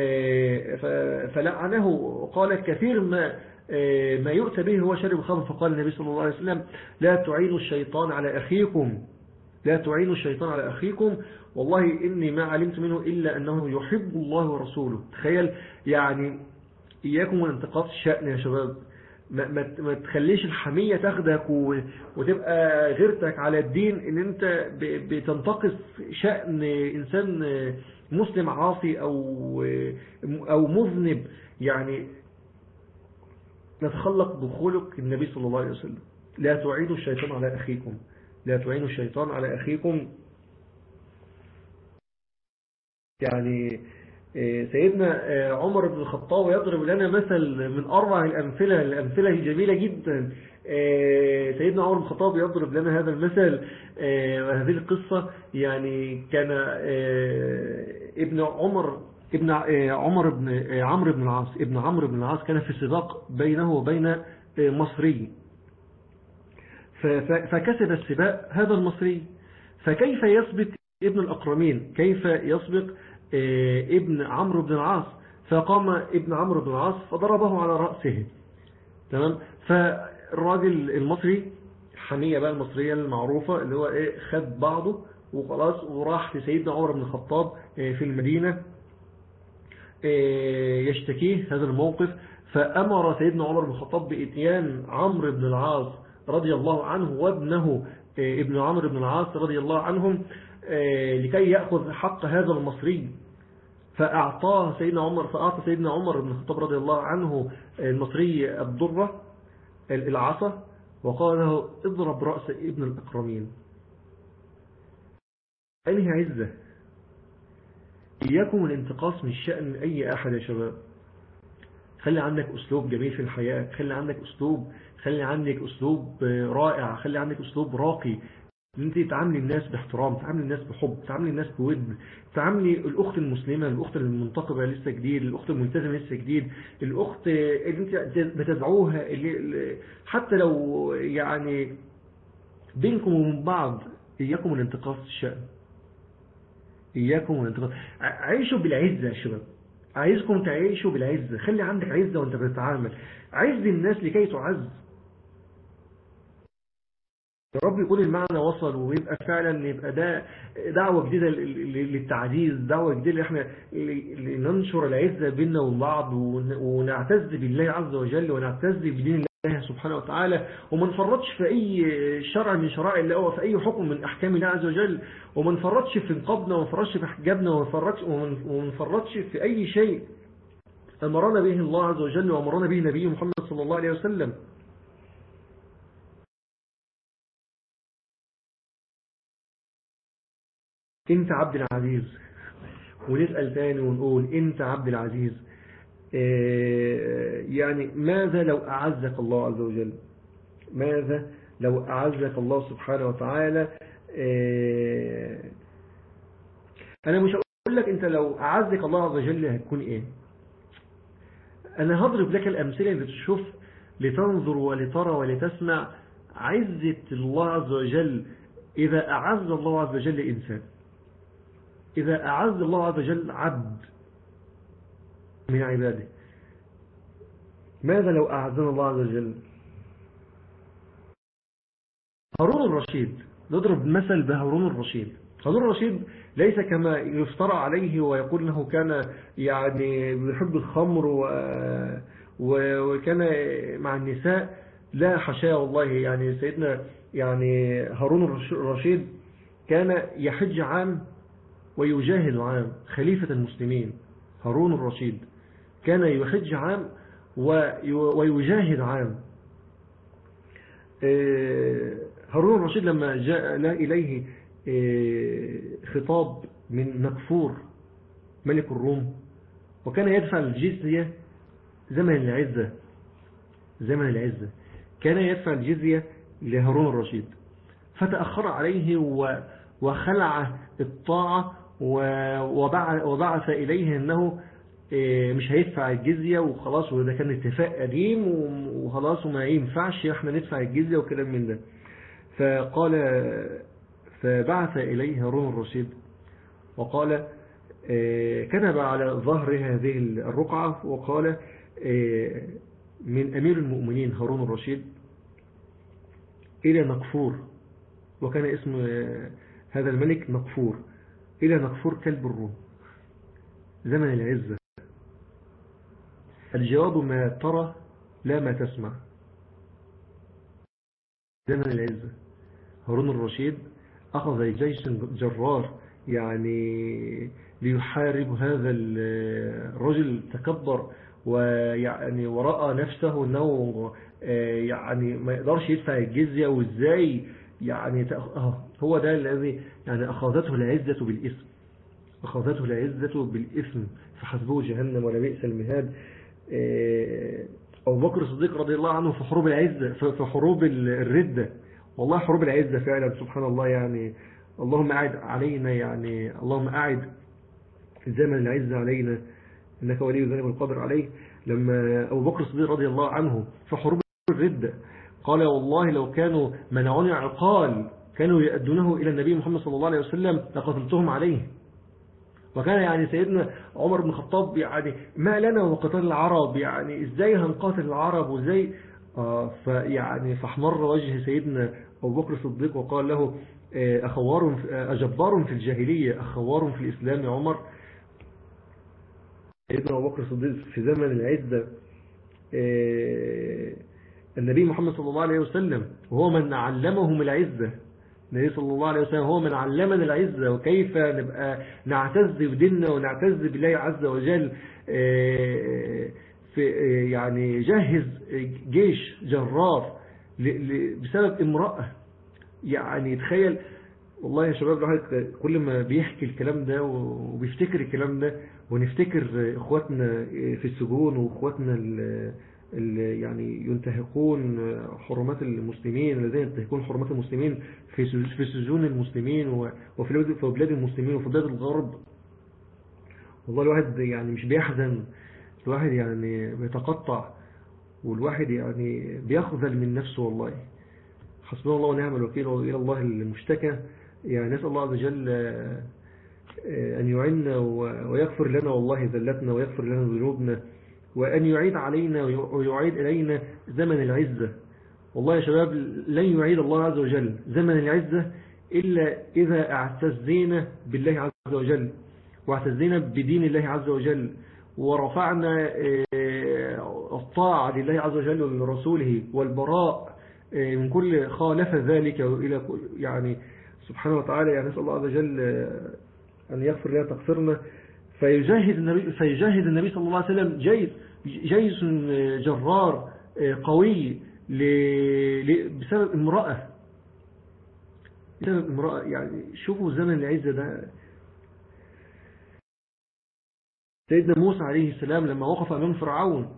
فلعنه وقال كثير ما ما يؤتى به هو شارب الخمر فقال النبي صلى الله عليه وسلم لا تعينوا الشيطان على أخيكم لا تعينوا الشيطان على أخيكم والله إني ما علمت منه إلا أنه يحب الله ورسوله تخيل يعني إياكم والانتقاص الشأن يا شباب ما, ما, ما تخليش الحمية تاخدك وتبقى غيرتك على الدين ان انت بتنتقص شأن انسان مسلم عاصي او او مذنب يعني نتخلق بخلق النبي صلى الله عليه وسلم لا تعينوا الشيطان على اخيكم لا تعينوا الشيطان على اخيكم يعني سيدنا عمر بن الخطاب يضرب لنا مثل من أروع الأمثلة الأمثلة الجميلة جدا سيدنا عمر بن الخطاب يضرب لنا هذا المثل وهذه القصة يعني كان ابن عمر ابن عمر بن عمرو بن العاص ابن عمرو بن العاص كان في سباق بينه وبين مصري فكسب السباق هذا المصري فكيف يسبق ابن الأقرمين كيف يسبق ابن عمرو بن العاص فقام ابن عمرو بن العاص فضربه على رأسه تمام الراجل المصري الحمية بقى المصرية المعروفة اللي هو ايه خد بعضه وخلاص وراح لسيدنا عمر بن الخطاب في المدينة يشتكيه هذا الموقف فأمر سيدنا عمر بن الخطاب بإتيان عمرو بن العاص رضي الله عنه وابنه ابن عمرو بن العاص رضي الله عنهم لكي يأخذ حق هذا المصري فأعطاه سيدنا عمر فأعطى سيدنا عمر بن الخطاب رضي الله عنه المصري الضرة العصا وقال له اضرب رأس ابن الأكرمين أنهي عزة إياكم الانتقاص من شأن أي أحد يا شباب خلي عندك أسلوب جميل في الحياة خلي عندك أسلوب خلي عندك أسلوب رائع خلي عندك أسلوب راقي انت تعاملي الناس باحترام تعاملي الناس بحب تعاملي الناس بود تعاملي الاخت المسلمه الاخت المنتقبه لسه جديد الاخت الملتزمه لسه جديد الاخت اللي انت بتدعوها اللي حتى لو يعني بينكم وبين بعض اياكم الانتقاص الشأن اياكم الانتقاص عيشوا بالعزه يا شباب عايزكم تعيشوا بالعزه خلي عندك عزه وانت بتتعامل عز الناس لكي تعز يا رب يكون المعنى وصل ويبقى فعلا يبقى ده دعوة جديدة للتعزيز دعوة جديدة اللي احنا لننشر العزة بيننا وبين بعض ونعتز بالله عز وجل ونعتز بدين الله سبحانه وتعالى وما نفرطش في أي شرع من شرائع الله وفي أي حكم من أحكام الله عز وجل وما نفرطش في نقابنا وما نفرطش في حجابنا وما نفرطش في أي شيء أمرنا به الله عز وجل وأمرنا به نبيه محمد صلى الله عليه وسلم انت عبد العزيز ونسأل تاني ونقول انت عبد العزيز يعني ماذا لو أعزك الله عز وجل ماذا لو أعزك الله سبحانه وتعالى أنا مش هقول لك أنت لو أعزك الله عز وجل هتكون إيه أنا هضرب لك الأمثلة اللي تشوف لتنظر ولترى ولتسمع عزة الله عز وجل إذا أعز الله عز وجل إنسان إذا أعز الله عز وجل عبد من عباده ماذا لو أعزنا الله عز وجل هارون الرشيد نضرب مثل بهارون الرشيد هارون الرشيد ليس كما يفترى عليه ويقول انه كان يعني بيحب الخمر و... وكان مع النساء لا حشاء والله يعني سيدنا يعني هارون الرشيد كان يحج عام ويجاهد عام خليفة المسلمين هارون الرشيد كان يحج عام ويجاهد عام هارون الرشيد لما جاء إليه خطاب من نكفور ملك الروم وكان يدفع الجزية زمن العزة زمن العزة كان يدفع الجزية لهارون الرشيد فتأخر عليه وخلع الطاعة وبعث إليه أنه مش هيدفع الجزية وخلاص وده كان اتفاق قديم وخلاص وما ينفعش احنا ندفع الجزية وكلام من ده فقال فبعث إليه هارون الرشيد وقال كتب على ظهر هذه الرقعة وقال من أمير المؤمنين هارون الرشيد إلى نقفور وكان اسم هذا الملك نقفور إلى نقفور كلب الروم زمن العزة الجواب ما ترى لا ما تسمع زمن العزة هارون الرشيد أخذ جيش جرار يعني ليحارب هذا الرجل تكبر ويعني ورأى نفسه أنه يعني ما يقدرش يدفع الجزية وإزاي يعني هو ده الذي يعني أخذته العزة بالإثم أخذته العزة بالإثم فحسبه جهنم ولا بئس المهاد أبو بكر الصديق رضي الله عنه في حروب العزة في حروب الردة والله حروب العزة فعلا سبحان الله يعني اللهم أعد علينا يعني اللهم أعد زمن العزة علينا إنك ولي ذلك القدر عليه لما أبو بكر الصديق رضي الله عنه في حروب الردة قال والله لو كانوا منعوني عقال كانوا يأدونه إلى النبي محمد صلى الله عليه وسلم لقتلتهم عليه وكان يعني سيدنا عمر بن الخطاب يعني ما لنا وقتال العرب يعني ازاي هنقاتل العرب وازاي آه فيعني فاحمر وجه سيدنا أبو بكر الصديق وقال له آه، أخوار أجبار في الجاهلية أخوار في الإسلام يا عمر سيدنا أبو بكر الصديق في زمن العزة آه، النبي محمد صلى الله عليه وسلم وهو من علمهم العزة النبي صلى الله عليه وسلم هو من علمنا العزة وكيف نبقى نعتز بديننا ونعتز بالله عز وجل آه، في يعني جهز جيش جرار بسبب امرأة يعني تخيل والله يا شباب الواحد كل ما بيحكي الكلام ده وبيفتكر الكلام ده ونفتكر اخواتنا في السجون واخواتنا اللي يعني ينتهكون حرمات المسلمين الذين ينتهكون حرمات المسلمين في في سجون المسلمين وفي بلاد المسلمين وفي بلاد الغرب والله الواحد يعني مش بيحزن الواحد يعني بيتقطع والواحد يعني بيخذل من نفسه والله حسبنا الله ونعم الوكيل وإلى الله المشتكى يعني نسأل الله عز وجل أن يعيننا ويغفر لنا والله ذلتنا ويغفر لنا ذنوبنا وأن يعيد علينا ويعيد إلينا زمن العزة والله يا شباب لن يعيد الله عز وجل زمن العزة إلا إذا اعتزينا بالله عز وجل واعتزينا بدين الله عز وجل ورفعنا الطاعة لله عز وجل ولرسوله والبراء من كل خالف ذلك إلى يعني سبحانه وتعالى يعني نسأل الله عز وجل أن يغفر لنا تقصيرنا فيجاهد النبي, فيجاهد النبي صلى الله عليه وسلم جيش, جيش جرار قوي بسبب امرأة بسبب امرأة يعني شوفوا زمن العزة ده سيدنا موسى عليه السلام لما وقف أمام فرعون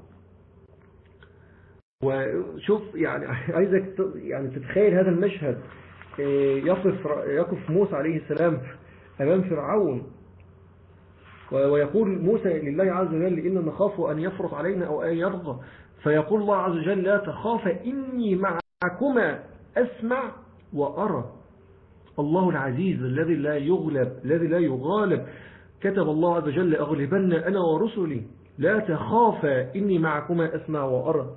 وشوف يعني عايزك يعني تتخيل هذا المشهد يقف يقف موسى عليه السلام أمام فرعون ويقول موسى لله عز وجل إن نخاف أن يفرط علينا أو أن يرضى فيقول الله عز وجل لا تخاف إني معكما أسمع وأرى الله العزيز الذي لا يغلب الذي لا يغالب كتب الله عز وجل أغلبن أنا ورسلي لا تخافا إني معكما أسمع وأرى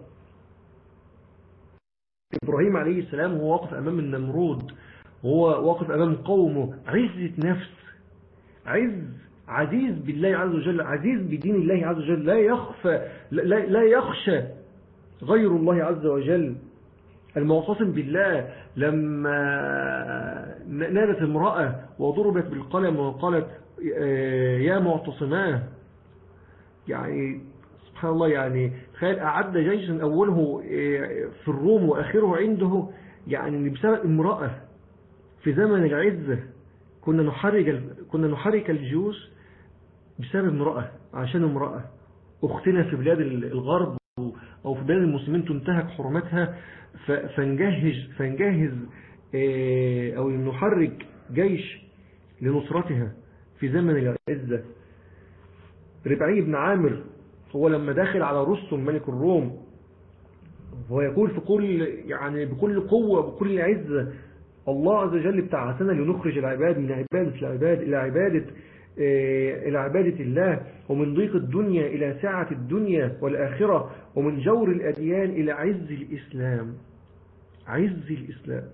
إبراهيم عليه السلام هو واقف أمام النمرود هو واقف أمام قومه عزة نفس عز عزيز بالله عز وجل عزيز بدين الله عز وجل لا يخفى لا, لا يخشى غير الله عز وجل المعتصم بالله لما نادت امرأة وضربت بالقلم وقالت يا معتصماه يعني سبحان الله يعني تخيل أعد جيشا أوله في الروم وآخره عنده يعني بسبب امرأة في زمن العزة كنا نحرك كنا نحرك الجيوش بسبب امرأة عشان امرأة أختنا في بلاد الغرب أو في بلاد المسلمين تنتهك حرمتها فنجهز فنجهز أو نحرك جيش لنصرتها في زمن العزة ربعي بن عامر هو لما داخل على رستم ملك الروم هو يقول في كل يعني بكل قوة بكل عزة الله عز وجل ابتعثنا لنخرج العباد من عبادة العباد إلى عبادة إلى عبادة الله ومن ضيق الدنيا إلى سعة الدنيا والآخرة ومن جور الأديان إلى عز الإسلام عز الإسلام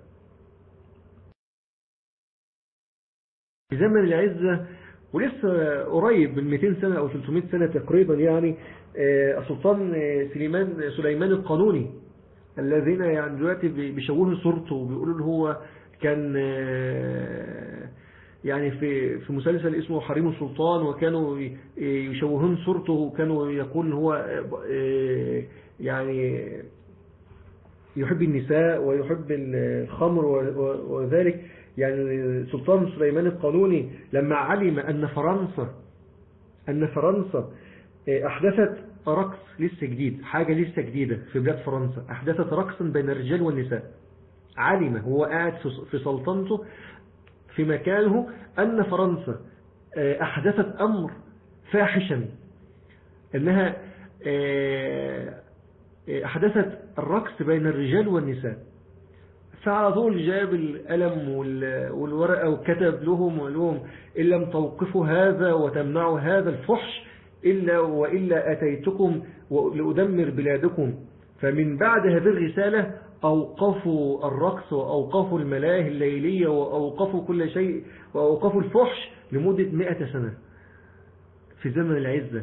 في زمن العزة ولسه قريب من 200 سنة أو 300 سنة تقريبا يعني السلطان سليمان سليمان القانوني الذين يعني دلوقتي بيشوهوا صورته وبيقولوا له هو كان يعني في في مسلسل اسمه حريم السلطان وكانوا يشوهون صورته وكانوا يقول هو يعني يحب النساء ويحب الخمر وذلك يعني سلطان سليمان القانوني لما علم أن فرنسا أن فرنسا أحدثت رقص لسه جديد حاجة لسه جديدة في بلاد فرنسا أحدثت رقصا بين الرجال والنساء علم هو قاعد في سلطنته في مكانه أن فرنسا أحدثت أمر فاحشا أنها أحدثت الرقص بين الرجال والنساء فعلى طول جاب القلم والورقة وكتب لهم وقال لهم إن لم توقفوا هذا وتمنعوا هذا الفحش إلا وإلا أتيتكم لأدمر بلادكم فمن بعد هذه الرسالة أوقفوا الرقص وأوقفوا الملاهي الليلية وأوقفوا كل شيء وأوقفوا الفحش لمدة مئة سنة في زمن العزة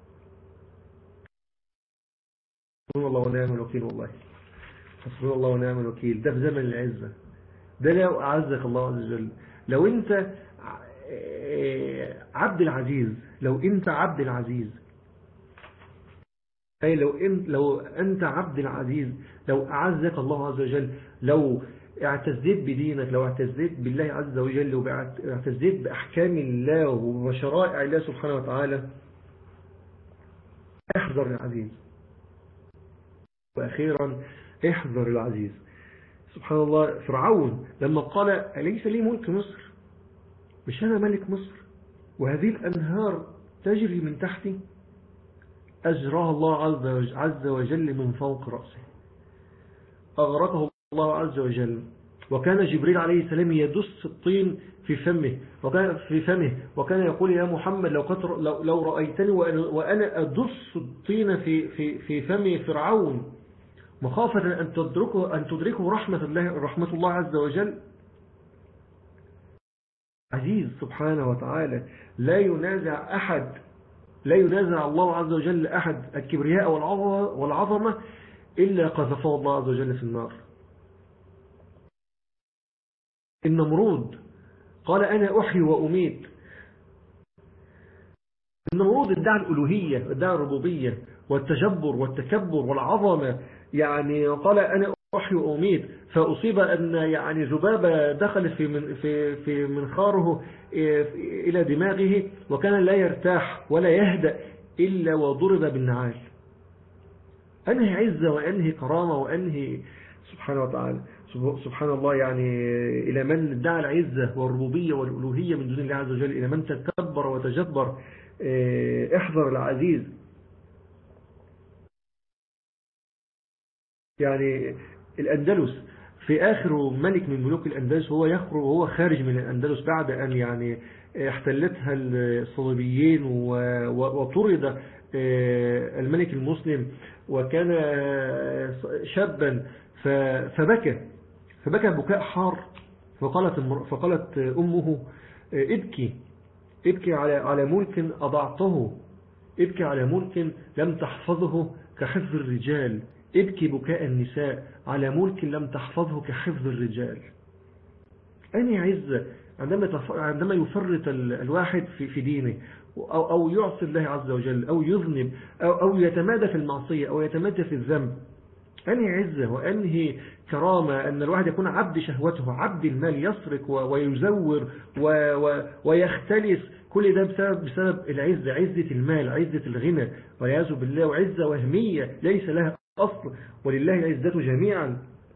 حسبنا الله ونعم الوكيل والله حسبنا الله ونعم الوكيل ده في زمن العزة ده لو أعزك الله عز وجل لو أنت عبد العزيز لو أنت عبد العزيز أي لو أنت, لو أنت عبد العزيز لو أعزك الله عز وجل لو اعتزيت بدينك لو اعتزيت بالله عز وجل واعتزيت بأحكام الله وشرائع الله سبحانه وتعالى احذر العزيز وأخيرا احذر العزيز سبحان الله فرعون لما قال أليس لي ملك مصر مش أنا ملك مصر وهذه الأنهار تجري من تحتي أجراها الله عز وجل من فوق رأسه أغرقه الله عز وجل وكان جبريل عليه السلام يدس الطين في فمه وكان في فمه وكان يقول يا محمد لو لو, لو رأيتني وأنا أدس الطين في في في فم فرعون مخافة أن تدركه أن تدركه رحمة الله رحمة الله عز وجل عزيز سبحانه وتعالى لا ينازع أحد لا ينازع الله عز وجل أحد الكبرياء والعظمة إلا قذفه الله عز وجل في النار النمرود قال أنا أحيي وأميت النمرود ادعى الألوهية ادعى الربوبية والتجبر والتكبر والعظمة يعني قال أنا أحيي وأميت فأصيب أن يعني ذبابة دخلت في من في في منخاره إلى دماغه وكان لا يرتاح ولا يهدأ إلا وضرب بالنعال أنهي عزة وأنهي كرامة وأنهي سبحانه وتعالى سبحان الله يعني إلى من ادعى العزة والربوبية والألوهية من دون الله عز وجل إلى من تكبر وتجبر احذر العزيز يعني الأندلس في آخر ملك من ملوك الأندلس هو يخرج وهو خارج من الأندلس بعد أن يعني احتلتها الصليبيين وطرد الملك المسلم وكان شابا فبكى فبكى بكاء حار فقالت, فقالت أمه ابكي ابكي على على ملك أضعته ابكي على ملك لم تحفظه كحفظ الرجال ابكي بكاء النساء على ملك لم تحفظه كحفظ الرجال أني عزة عندما عندما يفرط الواحد في في دينه أو أو يعصي الله عز وجل أو يذنب أو أو يتمادى في المعصية أو يتمادى في الذنب أنهي عزة وأنهي كرامة أن الواحد يكون عبد شهوته عبد المال يسرق ويزور ويختلس كل ده بسبب, بسبب العزة عزة المال عزة الغنى والعياذ بالله وعزة وهمية ليس لها أصل ولله العزة جميعا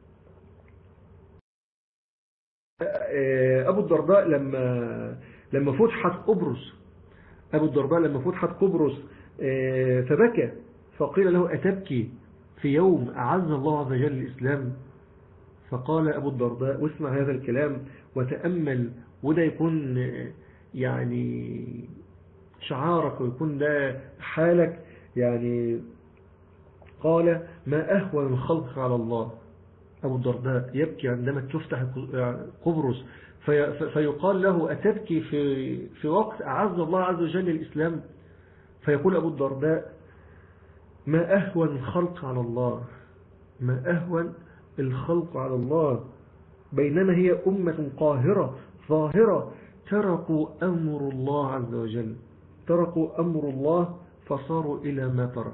أبو الدرداء لما لما فتحت قبرص أبو الدرداء لما فتحت قبرص فبكى فقيل له أتبكي في يوم أعز الله عز وجل الإسلام فقال أبو الدرداء واسمع هذا الكلام وتأمل وده يكون يعني شعارك ويكون ده حالك يعني قال ما أهون الخلق على الله أبو الدرداء يبكي عندما تفتح قبرص في فيقال له أتبكي في, في وقت أعز الله عز وجل الإسلام فيقول أبو الدرداء ما أهون الخلق على الله ما أهون الخلق على الله بينما هي أمة قاهرة ظاهرة تركوا أمر الله عز وجل تركوا أمر الله فصاروا إلى ما ترى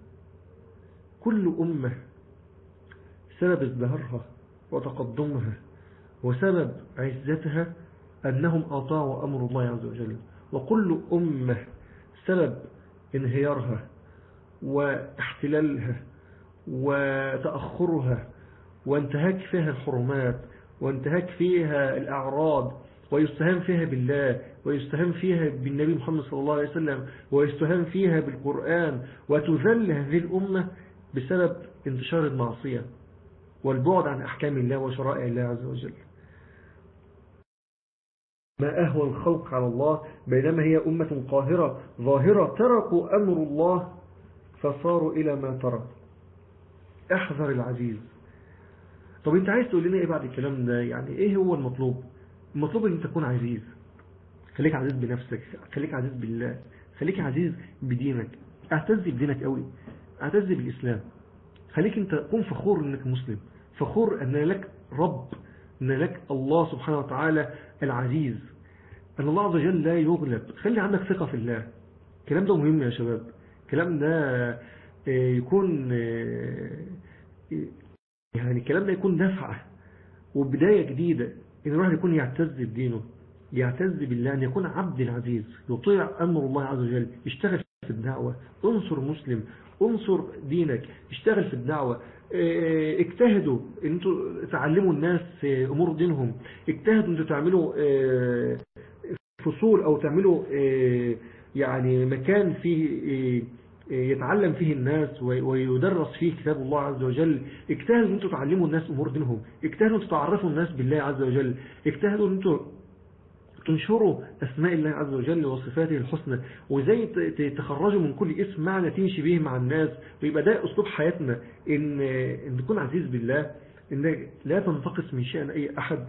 كل أمة سبب ازدهارها وتقدمها وسبب عزتها أنهم أطاعوا أمر الله عز وجل وكل أمة سبب انهيارها واحتلالها وتأخرها وانتهاك فيها الحرمات وانتهاك فيها الأعراض ويستهان فيها بالله ويستهان فيها بالنبي محمد صلى الله عليه وسلم ويستهان فيها بالقرآن وتذل هذه الأمة بسبب انتشار المعصية والبعد عن أحكام الله وشرائع الله عز وجل ما أهوى الخلق على الله بينما هي أمة قاهرة ظاهرة تركوا أمر الله فصاروا إلى ما ترى احذر العزيز طب انت عايز تقول لنا ايه بعد الكلام ده يعني ايه هو المطلوب المطلوب ان انت تكون عزيز خليك عزيز بنفسك خليك عزيز بالله خليك عزيز بدينك اعتز بدينك قوي اعتز بالاسلام خليك انت كن فخور انك مسلم فخور ان لك رب ان لك الله سبحانه وتعالى العزيز ان الله عز وجل لا يغلب خلي عندك ثقة في الله الكلام ده مهم يا شباب الكلام ده يكون يعني الكلام ده يكون دفعة وبداية جديدة ان الواحد يكون يعتز بدينه يعتز بالله أن يكون عبد العزيز يطيع أمر الله عز وجل يشتغل في الدعوة انصر مسلم انصر دينك اشتغل في الدعوة اجتهدوا انتوا تعلموا الناس امور دينهم اجتهدوا انتوا تعملوا فصول او تعملوا يعني مكان فيه يتعلم فيه الناس ويدرس فيه كتاب الله عز وجل اجتهدوا انتوا تعلموا الناس امور دينهم اجتهدوا انتوا تعرفوا الناس بالله عز وجل اجتهدوا انتوا تنشروا أسماء الله عز وجل وصفاته الحسنى وزي تخرجوا من كل اسم معنى تمشي به مع الناس ويبقى ده أسلوب حياتنا إن, إن تكون عزيز بالله إن لا تنتقص من شأن أي أحد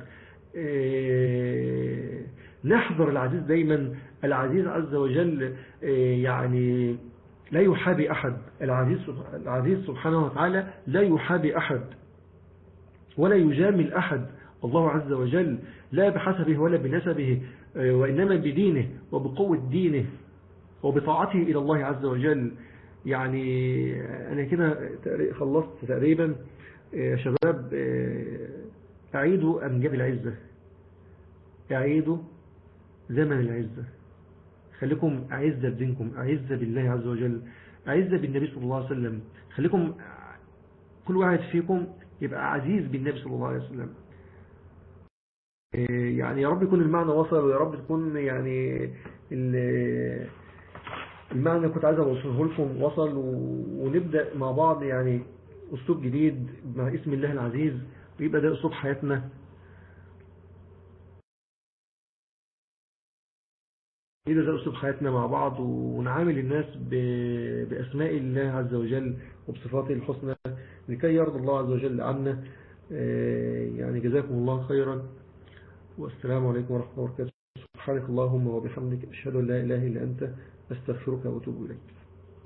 نحذر العزيز دايما العزيز عز وجل يعني لا يحابي أحد العزيز, العزيز سبحانه وتعالى لا يحابي أحد ولا يجامل أحد الله عز وجل لا بحسبه ولا بنسبه وإنما بدينه وبقوة دينه وبطاعته إلى الله عز وجل يعني أنا كده خلصت تقريبا يا شباب أعيدوا أمجاد العزة أعيدوا زمن العزة خليكم أعزة بدينكم أعزة بالله عز وجل أعزة بالنبي صلى الله عليه وسلم خليكم كل واحد فيكم يبقى عزيز بالنبي صلى الله عليه وسلم يعني يا رب يكون المعنى وصل ويا رب تكون يعني المعنى كنت عايز اوصله لكم وصل ونبدأ مع بعض يعني اسلوب جديد مع اسم الله العزيز ويبقى ده اسلوب حياتنا يبقى ده اسلوب حياتنا مع بعض ونعامل الناس باسماء الله عز وجل وبصفاته الحسنى لكي يرضى الله عز وجل عنا يعني جزاكم الله خيرا والسلام عليكم ورحمة الله وبركاته سبحانك اللهم وبحمدك أشهد أن لا إله إلا أنت أستغفرك وأتوب إليك